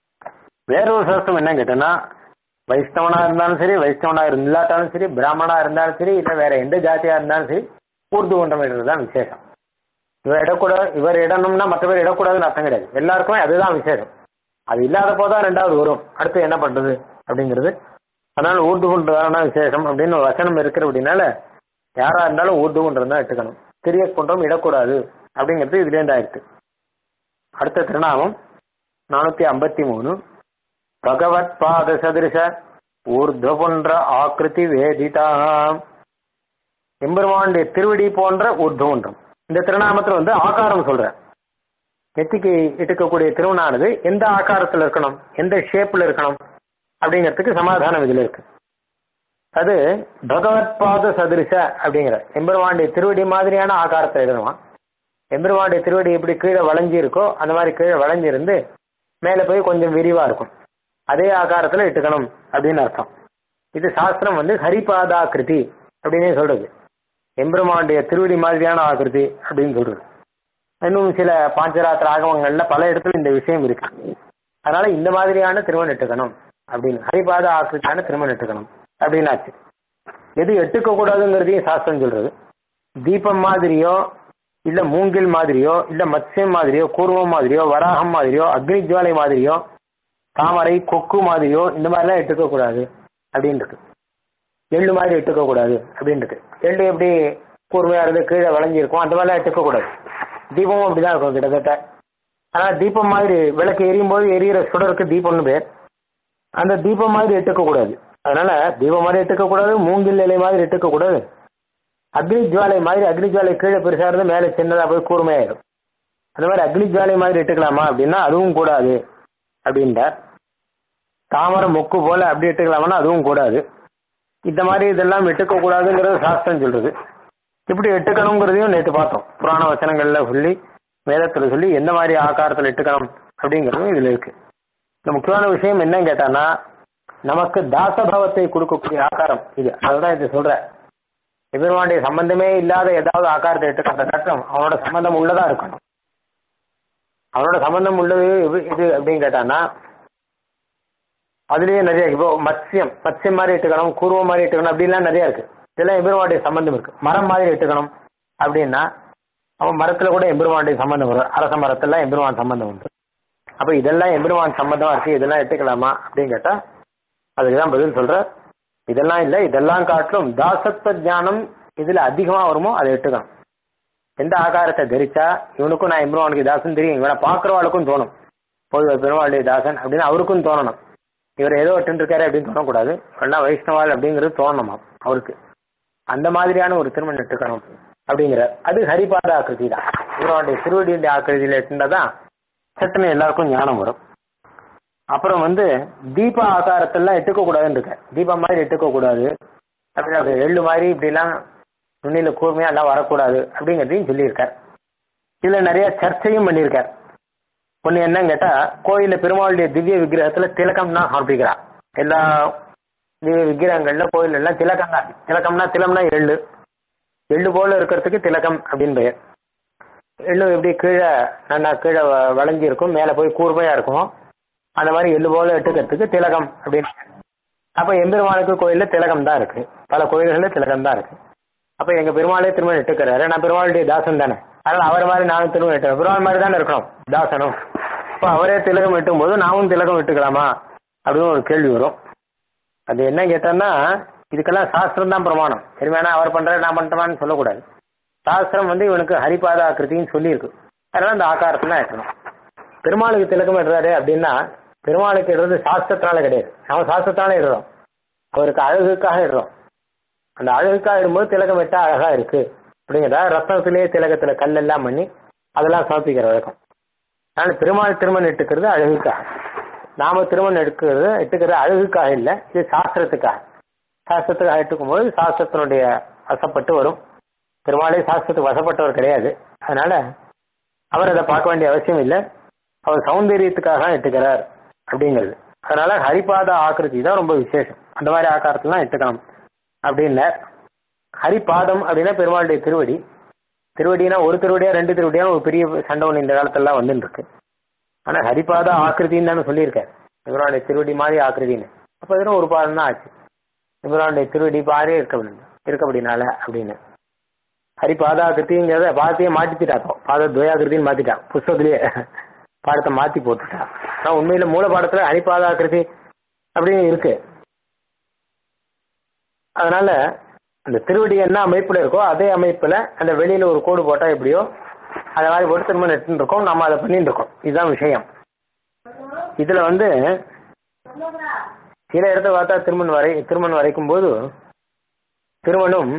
வேற ஒரு சாஸ்திரம் என்ன கேட்டேன்னா வைஷ்ணவனா இருந்தாலும் சரி வைஷ்ணவனா இல்லாட்டாலும் சரி பிராமணா இருந்தாலும் சரி இல்ல வேற எந்த ஜாதியா இருந்தாலும் சரி ஊர்து கொண்டமைன்றது தான் விசேஷம் இவர் இடக்கூடாது இவர் இடணும்னா மற்ற பேர் இடக்கூடாதுன்னு அர்த்தம் கிடையாது எல்லாருக்குமே அதுதான் விசேஷம் அது இல்லாத போதான் ரெண்டாவது வரும் அடுத்து என்ன பண்றது அப்படிங்கிறது அதனால ஊர்து கொண்டதான விசேஷம் அப்படின்னு ஒரு வசனம் இருக்கிற அப்படின்னால யாரா இருந்தாலும் ஊர்து கொண்டு தான் எடுத்துக்கணும் திரிய கொன்றம் இடக்கூடாது அப்படிங்கிறது இதுலேருந்து ஆயிடுச்சு அடுத்த திருநாமம் நானூத்தி ஐம்பத்தி மூணு பகவத் பாத சதிருஷ ஊர்துவ போன்ற ஆக்கிருதி வேதிதா எம்பெருமானுடைய திருவடி போன்ற ஊர்துவன்றம் இந்த திருநாமத்தில் வந்து ஆகாரம் சொல்ற நெத்திக்கு இட்டுக்கக்கூடிய திருவனானது எந்த ஆகாரத்தில் இருக்கணும் எந்த ஷேப்ல இருக்கணும் அப்படிங்கிறதுக்கு சமாதானம் இதுல இருக்கு அது பகவத் பாத சதிருஷ அப்படிங்கிற எம்பெருமானுடைய திருவடி மாதிரியான ஆகாரத்தை எழுதணும் எம்பெருமானுடைய திருவடி எப்படி கீழே வளைஞ்சி இருக்கோ அந்த மாதிரி கீழே வளைஞ்சிருந்து மேலே போய் கொஞ்சம் விரிவா இருக்கும் அதே ஆகாரத்துல இட்டுக்கணும் அப்படின்னு அர்த்தம் இது சாஸ்திரம் வந்து ஹரிபாதாகிருதி அப்படின்னே சொல்றது எம்பெருமானுடைய திருவடி மாதிரியான ஆகிருதி அப்படின்னு சொல்றது இன்னும் சில பாஞ்சராத்திர ஆகமங்கள்ல பல இடத்துல இந்த விஷயம் இருக்கு அதனால இந்த மாதிரியான திருமணம் இட்டுக்கணும் அப்படின்னு ஹரிபாத ஆக்கிருத்தியான திருமணம் இட்டுக்கணும் அப்படின்னாச்சு எது எட்டுக்க கூடாதுங்கிறதையும் சாஸ்திரம் சொல்றது தீபம் மாதிரியோ இல்ல மூங்கில் மாதிரியோ இல்ல மத்ஸ்யம் மாதிரியோ கூர்வம் மாதிரியோ வராகம் மாதிரியோ அக்னி ஜுவாலை மாதிரியோ தாமரை கொக்கு மாதிரியோ இந்த மாதிரிலாம் எடுத்துக்க கூடாது அப்படின்னு இருக்கு எள்ளு மாதிரி எடுத்துக்க கூடாது அப்படின்னு இருக்கு எள்ளு எப்படி கூர்மையா இருந்து கீழே விளைஞ்சிருக்கும் அந்த மாதிரிலாம் எடுத்துக்க கூடாது தீபமும் அப்படிதான் இருக்கும் கிட்டத்தட்ட ஆனா தீபம் மாதிரி விளக்கு எரியும் போது எரியிற சுடருக்கு தீபம்னு பேர் அந்த தீபம் மாதிரி எடுத்துக்க கூடாது அதனால தீபம் மாதிரி எடுத்துக்க கூடாது மூங்கில் இலை மாதிரி எடுத்துக்க கூடாது அக்னி ஜுவாலை மாதிரி அக்னி ஜுவாலை கீழே பெருசா இருந்து மேலே சின்னதா போய் கூர்மையாயிடும் அந்த மாதிரி அக்னி ஜுவாலை மாதிரி எடுத்துக்கலாமா அப்படின்னா அதுவும் கூடாது அப்படின்றார் தாமரை மொக்கு போல அப்படி எடுத்துக்கலாமான்னா அதுவும் கூடாது இந்த மாதிரி இதெல்லாம் எடுக்க கூடாதுங்கிறது சாஸ்திரம் சொல்றது இப்படி எட்டுக்கணுங்கிறதையும் நேற்று பார்த்தோம் புராண வச்சனங்கள்ல சொல்லி வேதத்துல சொல்லி எந்த மாதிரி ஆகாரத்தில் எட்டுக்கணும் அப்படிங்கிறதும் இதுல இருக்கு இந்த முக்கியமான விஷயம் என்னன்னு கேட்டான்னா நமக்கு தாசபாவத்தை கொடுக்கக்கூடிய ஆகாரம் இது அதுதான் இது சொல்ற எதிர்வாண்டிய சம்பந்தமே இல்லாத ஏதாவது ஆகாரத்தை எடுத்துக்கிற கட்டம் அவனோட சம்பந்தம் உள்ளதா இருக்கணும் அவனோட சம்பந்தம் உள்ளது இது இது அப்படின்னு கேட்டான்னா அதுலயே நிறைய இப்போ மத்ஸ்யம் மத்ஸ்யம் மாதிரி எடுத்துக்கணும் கூர்வம் மாதிரி எடுத்துக்கணும் அப்படின்லாம் நிறைய இருக்கு இதெல்லாம் எம்பெருமானுடைய சம்பந்தம் இருக்கு மரம் மாதிரி எடுத்துக்கணும் அப்படின்னா அவன் மரத்துல கூட எம்பெருமானுடைய சம்பந்தம் வரும் அரச மரத்துல எம்பெருமான் சம்பந்தம் உண்டு அப்ப இதெல்லாம் எம்பெருமான் சம்பந்தமா இருக்கு இதெல்லாம் எடுத்துக்கலாமா அப்படின்னு கேட்டா அதுக்கு தான் பதில் சொல்ற இதெல்லாம் இல்லை இதெல்லாம் காட்டிலும் தாசத்துவ ஞானம் இதுல அதிகமா வருமோ அதை எடுத்துக்கணும் எந்த ஆகாரத்தை தரிச்சா இவனுக்கும் நான் எம்பெருமானுக்கு தாசன் தெரியும் இவனை பார்க்குறவாளுக்கும் தோணும் போய் பெருமாளுடைய தாசன் அப்படின்னு அவருக்கும் தோணணும் இவர் ஏதோ ஒட்டு இருக்காரு அப்படின்னு தோணக்கூடாது இவனா வைஷ்ணவாள் அப்படிங்கிறது தோணணுமா அவருக்கு அந்த மாதிரியான ஒரு திருமணம் எடுத்துக்கணும் அப்படிங்கிற அது ஹரிபாத ஆக்கிருதி தான் இவருடைய திருவடியுடைய ஆக்கிருதியில இருந்தாதான் சட்டுன்னு எல்லாருக்கும் ஞானம் வரும் அப்புறம் வந்து தீப ஆகாரத்தெல்லாம் எட்டுக்க கூடாதுன்னு இருக்க தீபம் மாதிரி எட்டுக்க கூடாது அப்படி எள்ளு மாதிரி இப்படிலாம் நுண்ணில கூர்மையா எல்லாம் வரக்கூடாது அப்படிங்கிறதையும் சொல்லியிருக்கார் இதுல நிறைய சர்ச்சையும் பண்ணியிருக்கார் ஒன்று என்னன்னு கேட்டா கோயில பெருமாளுடைய திவ்ய விக்கிரகத்துல திலகம் தான் சமர்ப்பிக்கிறா எல்லா திவ்ய விக்கிரகங்கள்ல கோயில் எல்லாம் திலகம் தான் திலகம்னா திலம்னா எள்ளு எள்ளு போல இருக்கிறதுக்கு திலகம் அப்படின்னு பெயர் எள்ளு எப்படி கீழே நல்லா கீழே வ- வளைஞ்சி இருக்கும் மேலே போய் கூர்மையா இருக்கும் அந்த மாதிரி எள்ளு போல எடுத்துக்கிறதுக்கு திலகம் அப்படின்னு அப்ப எம்பெருமானுக்கு கோயில்ல திலகம் தான் இருக்கு பல கோயில்கள்ல திலகம் தான் இருக்கு அப்ப எங்க பெருமாளே திரும்ப எட்டுக்கிறாரு நான் பெருமாளுடைய தாசன் தானே அதனால அவர் மாதிரி நானும் திரும்ப எட்டுக்கிறேன் பெருமாள் மாதிரி தானே இருக்கணும் தாசனும் அப்ப அவரே திலகம் எட்டும் போது நாமும் திலகம் எட்டுக்கலாமா அப்படின்னு ஒரு கேள்வி வரும் அது என்ன கேட்டோம்னா இதுக்கெல்லாம் சாஸ்திரம் தான் பிரமாணம் சரிமையான அவர் பண்றாரு நான் பண்றேன்னு சொல்லக்கூடாது சாஸ்திரம் வந்து இவனுக்கு ஹரிபாத ஆக்கிருத்தின்னு சொல்லியிருக்கு அதனால அந்த ஆக்காரத்துல தான் எட்டணும் பெருமாளுக்கு திலகம் இடுறாரு அப்படின்னா பெருமாளுக்கு இடுறது சாஸ்திரத்தினால கிடையாது நம்ம சாஸ்திரத்தினால இடுறோம் அவருக்கு அழகுக்காக இடுறோம் அந்த அழகுக்காக இடும்போது திலகம் இட்டா அழகா இருக்கு அப்படிங்கிறதா ரத்னத்திலேயே திலகத்துல கல்லெல்லாம் பண்ணி அதெல்லாம் சமர்ப்பிக்கிற வழக்கம் அதனால பெருமாள் திருமணம் இட்டுக்கிறது அழகுக்காக நாம திருமணம் எடுக்கிறது இட்டுக்கிறது அழகுக்காக இல்லை இது சாஸ்திரத்துக்காக சாஸ்திரத்துக்காக இட்டுக்கும் போது சாஸ்திரத்தினுடைய வசப்பட்டு வரும் பெருமாளே சாஸ்திரத்துக்கு வசப்பட்டவர் கிடையாது அதனால அவர் அதை பார்க்க வேண்டிய அவசியம் இல்லை அவர் சௌந்தரியத்துக்காக தான் இட்டுக்கிறார் அப்படிங்கிறது அதனால ஹரிபாத ஆக்கிருதி தான் ரொம்ப விசேஷம் அந்த மாதிரி ஆக்காரத்துலாம் இட்டுக்கணும் அப்படின்னார் ஹரிபாதம் அப்படின்னா பெருமாளுடைய திருவடி திருவடினா ஒரு திருவடியா ரெண்டு திருவடியா ஒரு பெரிய சண்டை ஒன்று இந்த காலத்துலலாம் வந்துட்டு இருக்கு ஆனா ஹரிபாத ஆக்கிருதின்னு தானே சொல்லியிருக்காரு இவருடைய திருவடி மாதிரி ஆக்கிருதின்னு அப்போ இதெல்லாம் ஒரு பாதம் தான் ஆச்சு இவருடைய திருவடி பாரே இருக்க இருக்கபடினால அப்படின்னு ஹரிபாதாகிருதிங்கிறத பாதத்தையே மாற்றிட்டாப்போ பாத துவயாகிருதின்னு மாத்திட்டா புஸ்தகத்திலேயே பாடத்தை மாத்தி போட்டுட்டா ஆனா உண்மையில மூல பாடத்துல ஹரிபாதாகிருதி அப்படின்னு இருக்கு அதனால அந்த திருவடி என்ன அமைப்புல இருக்கோ அதே அமைப்புல அந்த வெளியில ஒரு கோடு போட்டா எப்படியோ அதை மாதிரி போட்டு திரும்ப நெட்டு இருக்கோம் நம்ம அதை பண்ணிட்டு இருக்கோம் இதுதான் விஷயம் இதுல வந்து சில இடத்த பார்த்தா திருமண் வரை திருமண் வரைக்கும் போது திருமணம்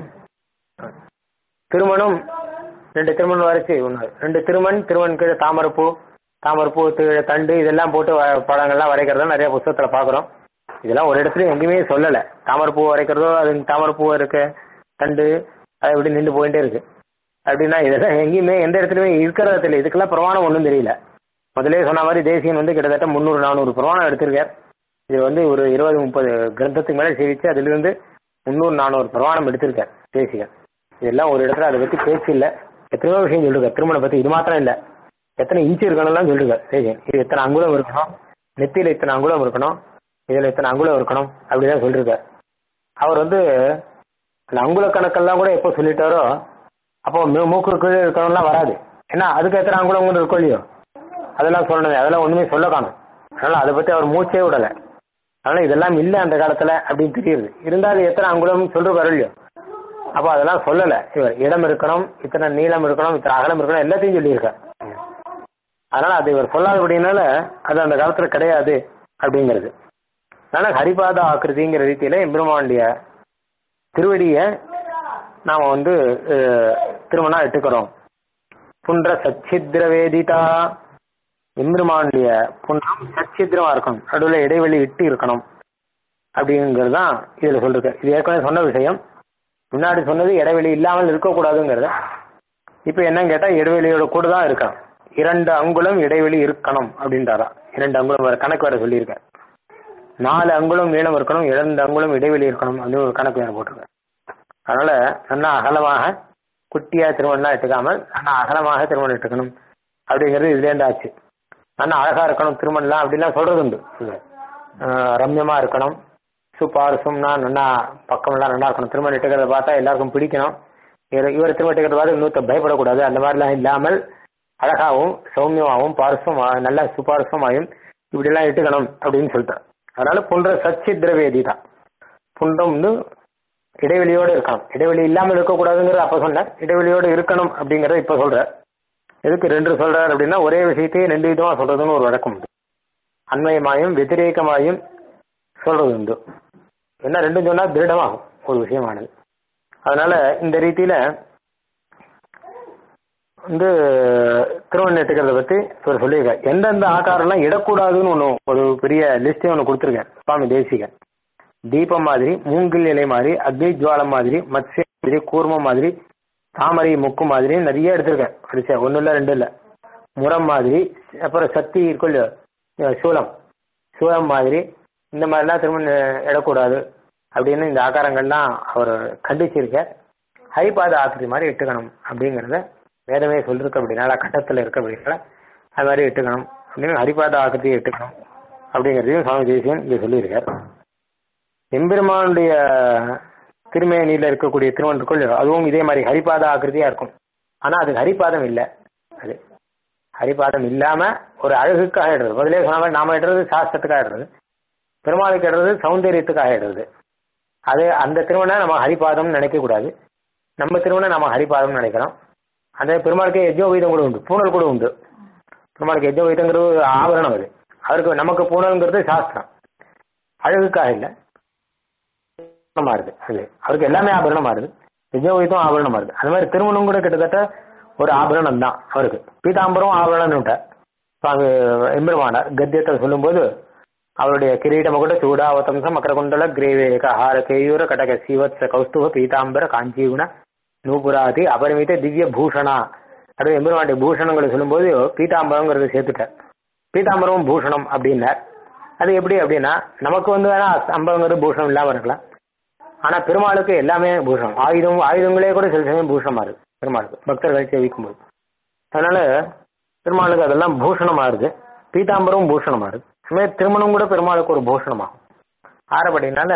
திருமணம் ரெண்டு திருமண் வரைச்சு ஒன்று ரெண்டு திருமண் திருமண் கீழே தாமரைப்பூ தாமரைப்பூ கீழே தண்டு இதெல்லாம் போட்டு வ- படங்கள்லாம் வரைக்கிறதா நிறைய புஸ்தகத்தில் பார்க்குறோம் இதெல்லாம் ஒரு இடத்துல எங்கேயுமே சொல்லலை தாமரைப்பூ வரைக்கிறதோ அது தாமரைப்பூ இருக்க தண்டு அது இப்படி நின்று போயிட்டே இருக்கு அப்படின்னா இதெல்லாம் எங்கேயுமே எந்த இடத்துலையுமே இருக்கிறது தெரியல இதுக்கெல்லாம் பிரமாணம் ஒன்றும் தெரியல முதலே சொன்ன மாதிரி தேசியன் வந்து கிட்டத்தட்ட முந்நூறு நானூறு பிரமாணம் எடுத்திருக்கார் இது வந்து ஒரு இருபது முப்பது கிரந்தத்துக்கு மேலே சேவிச்சு அதிலிருந்து முந்நூறு நானூறு பிரமாணம் எடுத்திருக்கார் தேசிகன் இதெல்லாம் ஒரு இடத்துல அதை பற்றி பேச்சு இல்லை எத்தனையோ விஷயம் சொல்லிருக்கார் திருமணம் பற்றி இது மாத்திரம் இல்லை எத்தனை இன்ச்சு இருக்கணும்லாம் சொல்லிருக்கார் தேசிகன் இது எத்தனை அங்குலம் இருக்கணும் நெத்தியில் இத்தனை அங்குலம் இருக்கணும் இதில் இத்தனை அங்குலம் இருக்கணும் அப்படிதான் சொல்லியிருக்கார் அவர் வந்து அந்த அங்குல கணக்கெல்லாம் கூட எப்போ சொல்லிட்டாரோ அப்போ மூ- மூக்கு கீழே இருக்கணும்லாம் வராது ஏன்னா அதுக்கு எத்தனை அங்குலம் கூட இருக்கும் இல்லையோ அதெல்லாம் சொல்லணும் அதெல்லாம் ஒண்ணுமே சொல்ல காணும் அதனால அதை பத்தி அவர் மூச்சே விடலை அதனால இதெல்லாம் இல்லை அந்த காலத்துல அப்படின்னு தெரியுது இருந்தாலும் எத்தனை அங்குலம் சொல்றாரு இல்லையோ அப்போ அதெல்லாம் சொல்லலை இவர் இடம் இருக்கணும் இத்தனை நீளம் இருக்கணும் இத்தனை அகலம் இருக்கணும் எல்லாத்தையும் சொல்லியிருக்கார் அதனால அது இவர் சொல்லாதபடினால அது அந்த காலத்துல கிடையாது அப்படிங்கிறது அதனால ஹரிபாத ஆக்கிருதிங்கிற ரீதியில எம்பெருமானுடைய திருவடியை நாம வந்து அஹ், திருமணம் எடுத்துக்கிறோம் புன்ற சச்சித்திர வேதிதா எம்பெருமானுடைய புன்றம் சச்சித்திரமா இருக்கணும் நடுவில் இடைவெளி விட்டு இருக்கணும் அப்படிங்கிறது தான் இதில் சொல்லிருக்கு இது ஏற்கனவே சொன்ன விஷயம் முன்னாடி சொன்னது இடைவெளி இல்லாமல் இருக்கக்கூடாதுங்கிறத இப்போ என்னன்னு கேட்டால் இடைவெளியோட கூட தான் இருக்கணும் இரண்டு அங்குலம் இடைவெளி இருக்கணும் அப்படின்றாரா இரண்டு அங்குலம் வேற கணக்கு வேற சொல்லியிருக்கார் நாலு அங்குலம் நீளம் இருக்கணும் இரண்டு அங்குலம் இடைவெளி இருக்கணும் அப்படின்னு ஒரு கணக்கு வேற போட்டிருக்காரு அதனால நல்லா அகலமாக குட்டியா திருமணம்லாம் எடுத்துக்காமல் நல்லா அகலமாக திருமணம் எடுத்துக்கணும் அப்படிங்கிறது இதுலேருந்து ஆச்சு நல்லா அழகா இருக்கணும் திருமணம்லாம் அப்படிலாம் சொல்றது உண்டு இது. ஆஹ் ரம்யமா இருக்கணும் சுப்பாரசம்னா நல்லா பக்கம்லாம் நல்லா இருக்கணும் திருமணம் எடுக்கிறத பார்த்தா எல்லாருக்கும் பிடிக்கணும் இவர் இவர் திருமணம் எடுக்கிறத பார்த்து இன்னொருத்த பயப்படக்கூடாது அந்த மாதிரிலாம் இல்லாமல் அழகாவும் சௌமியமாகவும் பாரசம் நல்ல சுபாரசமாயும் இப்படிலாம் இட்டுக்கணும் அப்படின்னு சொல்லிட்டார் அதனால புன்ற சச்சித்திர வேதி தான் புண்டம் வந்து இடைவெளியோடு இருக்கணும் இடைவெளி இல்லாமல் இருக்கக்கூடாதுங்கிறத அப்ப சொன்னார் இடைவெளியோடு இருக்கணும் அப்படிங்கறத இப்ப சொல்றார் எதுக்கு ரெண்டு சொல்றார் அப்படின்னா ஒரே விஷயத்தையே ரெண்டு விதமா சொல்றதுன்னு ஒரு வழக்கம் உண்டு அண்மயமாயும் வெதிரேகமாயும் சொல்றது உண்டு என்ன ரெண்டும் சொன்னா திருடமாகும் ஒரு விஷயமானது அதனால இந்த ரீதியில வந்து திருமணம் எடுக்கிறத பத்தி இவர் சொல்லியிருக்கார் எந்தெந்த ஆகாரம்லாம் இடக்கூடாதுன்னு ஒன்று ஒரு பெரிய லிஸ்டே ஒன்று கொடுத்துருக்கார் சுவாமி தேசிகன் தீபம் மாதிரி மூங்கில் இலை மாதிரி அக்னி ஜுவாலம் மாதிரி மத்ஸ்ய மாதிரி கூர்மம் மாதிரி தாமரை முக்கு மாதிரி நிறைய எடுத்திருக்கேன் வரிசையா ஒன்றும் இல்லை ரெண்டு இல்லை முரம் மாதிரி அப்புறம் சக்தி இருக்கும் இல்லையோ அஹ் சூலம் சூலம் மாதிரி இந்த மாதிரிலாம் திரும்ப இடக்கூடாது அப்படின்னு இந்த ஆகாரங்கள்லாம் அவர் கண்டிச்சிருக்கார் ஹரிபாத ஆக்கிரி மாதிரி இட்டுக்கணும் அப்படிங்கிறத வேதமே சொல்லிருக்கு அப்படின்னால கட்டத்தில் இருக்க அப்படின்னால அது மாதிரி இட்டுக்கணும் அப்படின்னு ஹரிபாத ஆக்கிரியை இட்டுக்கணும் அப்படிங்கிறதையும் சுவாமி தேசியன் இங்கே சொல்லியிருக்கார் எம்பெருமானுடைய திருமேனியில் இருக்கக்கூடிய திருவன்றுக்குள் அதுவும் இதே மாதிரி ஹரிபாத ஆக்கிருதியா இருக்கும் ஆனா அது ஹரிபாதம் இல்லை அது ஹரிபாதம் இல்லாம ஒரு அழகுக்காக இடுறது முதலே சொன்ன மாதிரி நாம இடுறது சாஸ்திரத்துக்காக இடுறது பெருமாளுக்கு இடுறது சௌந்தரியத்துக்காக இடுறது அது அந்த திருமணம் நம்ம ஹரிபாதம் நினைக்க கூடாது நம்ம திருமணம் நம்ம ஹரிபாதம் நினைக்கிறோம் அந்த பெருமாளுக்கு யஜ்னோபீதம் கூட உண்டு பூணல் கூட உண்டு பெருமாளுக்கு யஜ்னோபீதங்கிறது ஒரு ஆபரணம் அது அவருக்கு நமக்கு பூணல்ங்கிறது சாஸ்திரம் அழகுக்காக இல்லை ஆபரணமா இருக்கு அது அவருக்கு எல்லாமே ஆபரணமா இருக்கு யஜ்னோபீதம் ஆபரணமா இருக்கு அது மாதிரி திருமணம் கூட கிட்டத்தட்ட ஒரு ஆபரணம் தான் அவருக்கு பீதாம்பரம் ஆபரணம் சுவாமி எம்பெருமானார் கத்தியத்தை சொல்லும்போது அவருடைய கிரீடம் கூட சூடாவதம்சம் மகரகுண்டல கிரேவேக ஹார கேயூர கடக சீவத்ச கௌஸ்துப பீதாம்பர காஞ்சீகுண நூபுராதி அபரிமித திவ்ய பூஷணா அது எம்பெருமானுடைய பூஷணங்களை சொல்லும்போது பீதாம்பரங்கிறத சேர்த்துட்டார் பீதாம்பரம் பூஷணம் அப்படின்னார் அது எப்படி அப்படின்னா நமக்கு வந்து வேணா அம்பரங்கிறது பூஷணம் இல்லாமல் இருக்கலாம் ஆனா பெருமாளுக்கு எல்லாமே பூஷணம் ஆயுதம் ஆயுதங்களே கூட சில சமயம் பூஷணமா இருக்கு பெருமாளுக்கு பக்தர்கள் சேவிக்கும் போது அதனால பெருமாளுக்கு அதெல்லாம் பூஷணமா இருக்கு பீதாம்பரம் பூஷணமா இருக்கு அதுமாதிரி திருமணம் கூட பெருமாளுக்கு ஒரு பூஷணமாகும் ஆறபடினால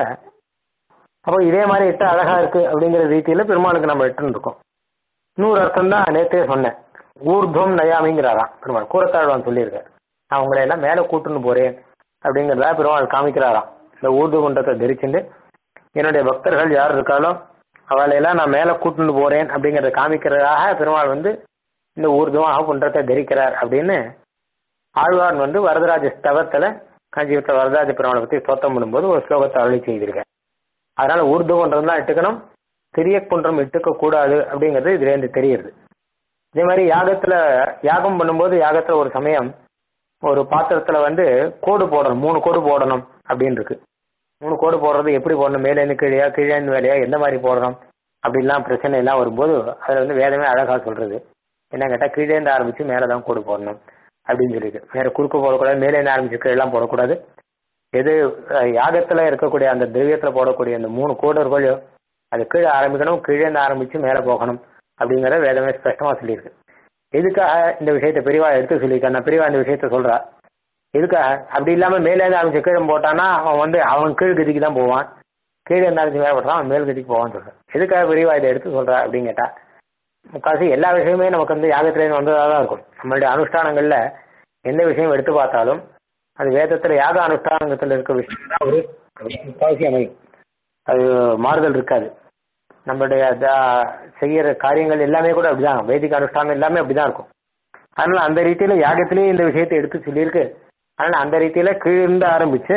அப்போ இதே மாதிரி இட்ட அழகா இருக்கு அப்படிங்கிற ரீதியில பெருமாளுக்கு நம்ம இட்டுன்னு இருக்கோம் இன்னொரு அர்த்தம் தான் நேற்றே சொன்னேன் ஊர்துவம் நயாமிங்கிறாராம் பெருமாள் கூரத்தாழ்வான் சொல்லியிருக்காரு நான் உங்களை எல்லாம் மேலே கூட்டுன்னு போறேன் அப்படிங்கிறதா பெருமாள் காமிக்கிறாராம் இந்த ஊர்து குண்டத்தை தரிச்சுட்டு என்னுடைய பக்தர்கள் யார் இருக்காளோ அவளையெல்லாம் நான் மேலே கூட்டுன்னு போறேன் அப்படிங்கிறத காமிக்கிறதாக பெருமாள் வந்து இந்த ஊர்துவம் குன்றத்தை தரிக்கிறார் அப்படின்னு ஆழ்வான் வந்து வரதராஜ ஸ்தவத்தில் காஞ்சிபுரத்தில் வரதராஜ பெருமாளை பற்றி ஸ்தோத்தம் பண்ணும்போது ஒரு ஸ்லோகத்தை அருளி செய்திருக்கேன் அதனால ஊர்து குன்றம் தான் இட்டுக்கணும் திரிய குன்றம் இட்டுக்க கூடாது அப்படிங்கிறது இதுலேருந்து தெரியுது இதே மாதிரி யாகத்துல யாகம் பண்ணும்போது யாகத்துல ஒரு சமயம் ஒரு பாத்திரத்துல வந்து கோடு போடணும் மூணு கோடு போடணும் அப்படின்னு இருக்கு மூணு கோடு போடுறது எப்படி போடணும் மேலேருந்து கீழேயா கீழேருந்து மேலேயா எந்த மாதிரி போடணும் அப்படின்லாம் பிரச்சனை எல்லாம் வரும்போது அதுல வந்து வேதமே அழகா சொல்றது என்ன கேட்டா கீழேருந்து ஆரம்பிச்சு மேலே தான் கோடு போடணும் அப்படின்னு சொல்லிட்டு வேற குறுக்க போடக்கூடாது மேலேருந்து ஆரம்பிச்சு கீழெல்லாம் போடக்கூடாது எது அஹ், யாகத்துல இருக்கக்கூடிய அந்த திரவியத்துல போடக்கூடிய அந்த மூணு கோடர்களோ அது கீழே ஆரம்பிக்கணும் கீழேந்து ஆரம்பிச்சு மேலே போகணும் அப்படிங்கறத வேதமே ஸ்பஷ்டமா சொல்லியிருக்கு எதுக்காக இந்த விஷயத்தை பெரியவா எடுத்து சொல்லியிருக்கான் நான் பெரியவா இந்த விஷயத்த சொல்றா எதுக்காக அப்படி இல்லாம மேலே இருந்து ஆரம்பிச்சு கீழே போட்டான்னா அவன் வந்து அவன் கீழ் கதிக்கு தான் போவான் கீழே இருந்து ஆரம்பிச்சு மேலே போட்டான் அவன் மேல் கதிக்கு போவான்னு சொல்றான் எதுக்காக பெரியவா இதை எடுத்து சொல்றா அப்படின்னு கேட்டா முக்காசி எல்லா விஷயமே நமக்கு வந்து யாகத்திலேருந்து வந்ததாக தான் இருக்கும் நம்மளுடைய அனுஷ்டானங்கள்ல எந்த விஷயம் எடுத்து பார்த்தாலும் அது வேதத்துல யாக அனுஷ்டானத்துல இருக்க விஷயம் தான் ஒரு முக்காசி அமையும் அது மாறுதல் இருக்காது நம்மளுடைய த- செய்யற காரியங்கள் எல்லாமே கூட அப்படிதான் வேதிக அனுஷ்டானம் எல்லாமே அப்படிதான் இருக்கும் அதனால அந்த ரீதியில யாகத்திலேயே இந்த விஷயத்தை எடுத்து சொல்லியிருக்கு அதனால அந்த ரீதியில கீழிருந்து ஆரம்பிச்சு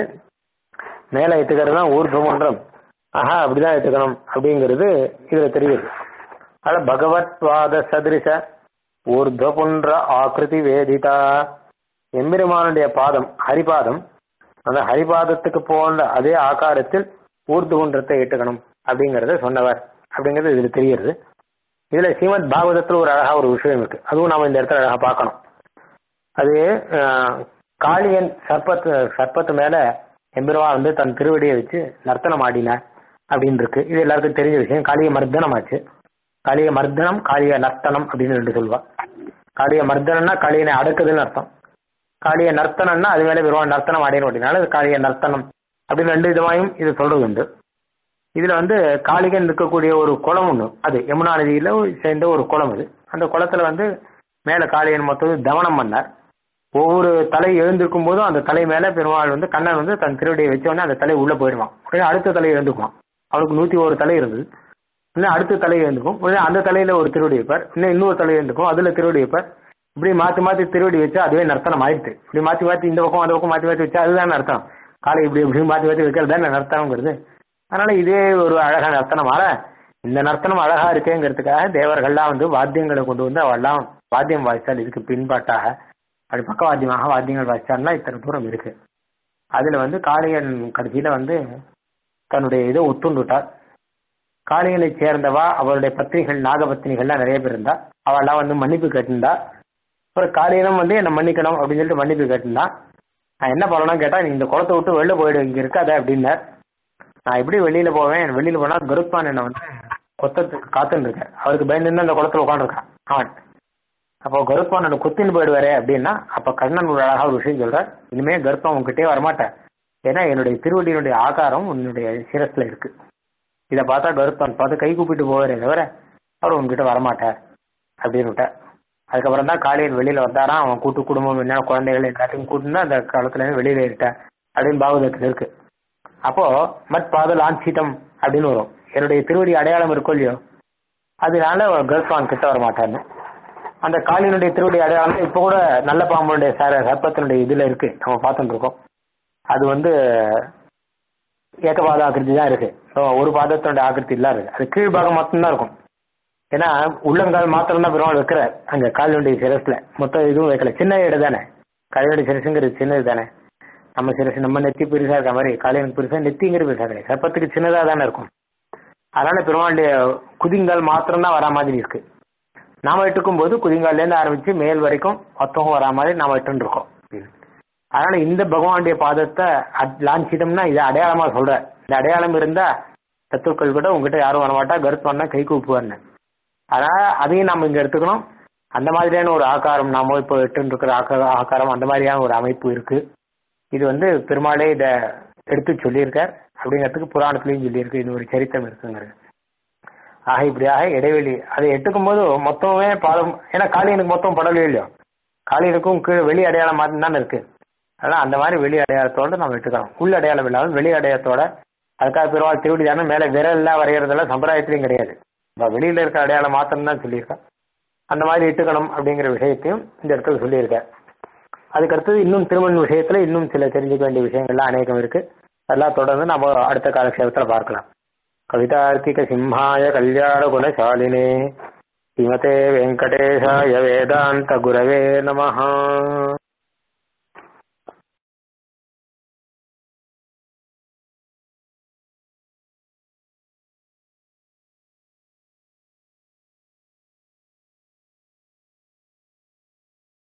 மேல ஏத்துக்கிறது தான் ஊர்துவமன்றம் ஆஹா அப்படிதான் ஏத்துக்கணும் அப்படிங்கிறது இதுல தெரியுது அத பகவத்வாத சதிருஷ ஊர்துவபுன்ற ஆக்கிருதி வேதிதா எம்பெருமானுடைய பாதம் ஹரிபாதம் அந்த ஹரிபாதத்துக்கு போன்ற அதே ஆகாரத்தில் ஊர்துகுன்றத்தை ஏற்றுக்கணும் அப்படிங்கறத சொன்னவர் அப்படிங்கிறது இதுல தெரியுது இதுல ஸ்ரீமத் பாகவதத்துல ஒரு அழகா ஒரு விஷயம் இருக்கு அதுவும் நாம இந்த இடத்துல அழகா பார்க்கணும் அது அஹ், காளியன் சர்ப்பத்து சர்ப்பத்து மேல எம்பெருவா வந்து தன் திருவடியை வச்சு நர்த்தனம் ஆடினார் அப்படின்னு இருக்கு இது எல்லாருக்கும் தெரிஞ்ச விஷயம் காளிய மர்தனம் ஆச்சு காளிய மர்தனம் காளிய நர்த்தனம் அப்படின்னு ரெண்டு சொல்லுவா காளிய மர்தனம்னா காளியனை அடக்குதுன்னு அர்த்தம் காளிய நர்த்தனம்னா அது மேல பெருமாள் நர்த்தனம் ஆடினோம் அப்படின்னால அது காளிய நர்த்தனம் அப்படின்னு ரெண்டு விதமாயும் இது சொல்றது உண்டு இதுல வந்து காளிகன் இருக்கக்கூடிய ஒரு குளம் ஒண்ணு அது யமுனா நதியில சேர்ந்த ஒரு குளம் அது அந்த குளத்துல வந்து மேல காளியன் மொத்தம் தவனம் பண்ணார் ஒவ்வொரு தலை எழுந்திருக்கும் போதும் அந்த தலை மேல பெருமாள் வந்து கண்ணன் வந்து தன் திருவடியை வச்ச உடனே அந்த தலை உள்ள போயிடுவான் உடனே அடுத்த தலை எழுந்துக்குவான் அவனுக்கு நூத்தி ஒரு தலை இருந்தது இன்னும் அடுத்த தலை எழுந்துக்கும் உடனே அந்த தலையில ஒரு திருவடி வைப்பார் இன்னும் இன்னொரு தலை எழுந்துக்கும் அதுல திருவடி வைப்பார் இப்படி மாத்தி மாத்தி திருவடி வச்சா அதுவே நர்த்தனம் ஆயிடுச்சு இப்படி மாத்தி மாத்தி இந்த பக்கம் அந்த பக்கம் மாத்தி மாத்தி வச்சா அதுதான் நர்த்தனம் காலை இப்படி இப்படி மாத்தி மாத்தி வைக்கிறது தான் நர்த்தனங்கிறது அதனால இதே ஒரு அழகா நர்த்தனமால இந்த நர்த்தனம் அழகா இருக்கேங்கிறதுக்காக தேவர்கள்லாம் வந்து வாத்தியங்களை கொண்டு வந்து அவெல்லாம் வாத்தியம் வாய்ச்சால் இதுக்கு பின்பாட்டாக அப்படி பக்கவாத்தியமாக வாத்தியங்கள் வாய்ச்சால்னா இத்தனை தூரம் இருக்கு அதுல வந்து காளியன் கடைசியில வந்து தன்னுடைய இதை ஒத்துண்டுட்டார் காளியனை சேர்ந்தவா அவருடைய பத்னிகள் நாகபத்னிகள்லாம் நிறைய பேர் இருந்தா அவெல்லாம் வந்து மன்னிப்பு கேட்டிருந்தா அப்புறம் காளியனும் வந்து என்னை மன்னிக்கணும் அப்படின்னு சொல்லிட்டு மன்னிப்பு கேட்டிருந்தா நான் என்ன பண்ணணும்னு கேட்டா நீ இந்த குளத்தை விட்டு வெளில போயிடு இங்க இருக்காத அப்படின்னார் நான் எப்படி வெளியில போவேன் வெளியில போனா கருத்மான் என்ன வந்து கொத்தத்துக்கு காத்துன்னு இருக்கேன் அவருக்கு பயந்து அந்த குளத்துல உட்காந்துருக்கான் அவன் அப்போ கருத்மான் என்ன குத்தின்னு போயிடுவாரே அப்படின்னா அப்ப கண்ணன் ஒரு அழகா ஒரு விஷயம் சொல்றார் இனிமே கருப்பம் உங்ககிட்டயே வரமாட்டேன் ஏன்னா என்னுடைய திருவடியினுடைய ஆகாரம் உன்னுடைய சிரஸ்ல இருக்கு இதை பார்த்தா கருத்மான் பார்த்து கை கூப்பிட்டு போவாரே தவிர அவர் உங்ககிட்ட வரமாட்டார் அப்படின்னு விட்டார் அதுக்கப்புறம் தான் காலையில் வெளியில வந்தாராம் அவன் கூட்டு குடும்பம் என்ன குழந்தைகள் எல்லாத்தையும் கூட்டுன்னு அந்த காலத்துல இருந்து வெளியில ஏறிட்டார் அப்படின்னு பாகவதத்தில் இருக்கு அப்போ மத் பாத லாஞ்சிதம் அப்படின்னு வரும் என்னுடைய திருவடி அடையாளம் இருக்கும் இல்லையோ அதனால கர்ப்பான் கிட்ட வர மாட்டான்னு அந்த காளியினுடைய திருவடி அடையாளம் இப்போ கூட நல்ல பாம்புடைய சர சர்ப்பத்தினுடைய இதுல இருக்கு நம்ம பார்த்துட்டு இருக்கோம் அது வந்து ஏகபாத ஆக்கிருதி தான் இருக்கு So, ஒரு பாதத்தினுடைய ஆக்கிருதி இல்ல இருக்கு அது கீழ்பாகம் மட்டும்தான் இருக்கும் ஏன்னா உள்ளங்கால் மாத்திரம் தான் பெருமாள் வைக்கிறார் அங்க காலினுடைய சிரஸ்ல மொத்தம் இதுவும் வைக்கல சின்ன இடம் தானே காலினுடைய சிரசுங்கிறது சின்னது தானே நம்ம சிரசு நம்ம நெத்தி பெருசா இருக்க மாதிரி காலையனுக்கு பெருசா நெத்திங்கிறது பெருசா கிடையாது சர்ப்பத்துக்கு சின்னதா தானே இருக்கும் அதனால பெருமாளுடைய குதிங்கால் மாத்திரம் தான் வரா மாதிரி இருக்கு நாம இட்டுக்கும் போது குதிங்கால்ல இருந்து ஆரம்பிச்சு மேல் வரைக்கும் மொத்தமும் வரா மாதிரி நாம இட்டு இருக்கோம் அதனால இந்த பகவானுடைய பாதத்தை அட்- லாஞ்சிதம்னா இது அடையாளமா சொல்ற இந்த அடையாளம் இருந்தா சத்துருக்கள் கூட உங்ககிட்ட யாரும் வரமாட்டா கருத்மன்னா கை கூப்புவார்னு அதனால அதையும் நம்ம இங்க எடுத்துக்கணும் அந்த மாதிரியான ஒரு ஆகாரம் நாம இப்போ எட்டு இருக்கிற ஆக்க ஆகாரம் அந்த மாதிரியான ஒரு அமைப்பு இருக்கு இது வந்து பெருமாளே இதை எடுத்து சொல்லியிருக்கார் அப்படிங்கிறதுக்கு புராணத்திலையும் சொல்லியிருக்கு இது ஒரு சரித்திரம் இருக்குங்கிறது ஆக இப்படியாக இடைவெளி அதை எடுத்துக்கும் போது மொத்தமே பாதம் ஏன்னா காளியனுக்கு மொத்தம் படவே இல்லையோ காளியனுக்கும் கீழே வெளி அடையாளம் மாதிரி தானே இருக்கு அதனால் அந்த மாதிரி வெளி அடையாளத்தோட நம்ம எடுத்துக்கலாம் உள் அடையாளம் இல்லாமல் வெளி அடையாளத்தோட அதுக்காக பெருமாள் திருவடி தானே மேலே விரல்லாம் வரைகிறதெல்லாம் சம்பிரதாயத்திலையும் கிடையாது நம்ம வெளியில இருக்க அடையாளம் மாத்திரம் தான் சொல்லியிருக்கேன் அந்த மாதிரி இட்டுக்கணும் அப்படிங்கிற விஷயத்தையும் இந்த இடத்துல சொல்லியிருக்கேன் அதுக்கடுத்தது இன்னும் திருமண் விஷயத்துல இன்னும் சில தெரிஞ்சுக்க வேண்டிய விஷயங்கள்லாம் அநேகம் இருக்கு அதெல்லாம் தொடர்ந்து நம்ம அடுத்த காலக்ஷேபத்தில் பார்க்கலாம் கவிதார்க்கிக சிம்ஹாய கல்யாண குணசாலினே ஸ்ரீமதே வெங்கடேஷாய வேதாந்த குரவே நமஹா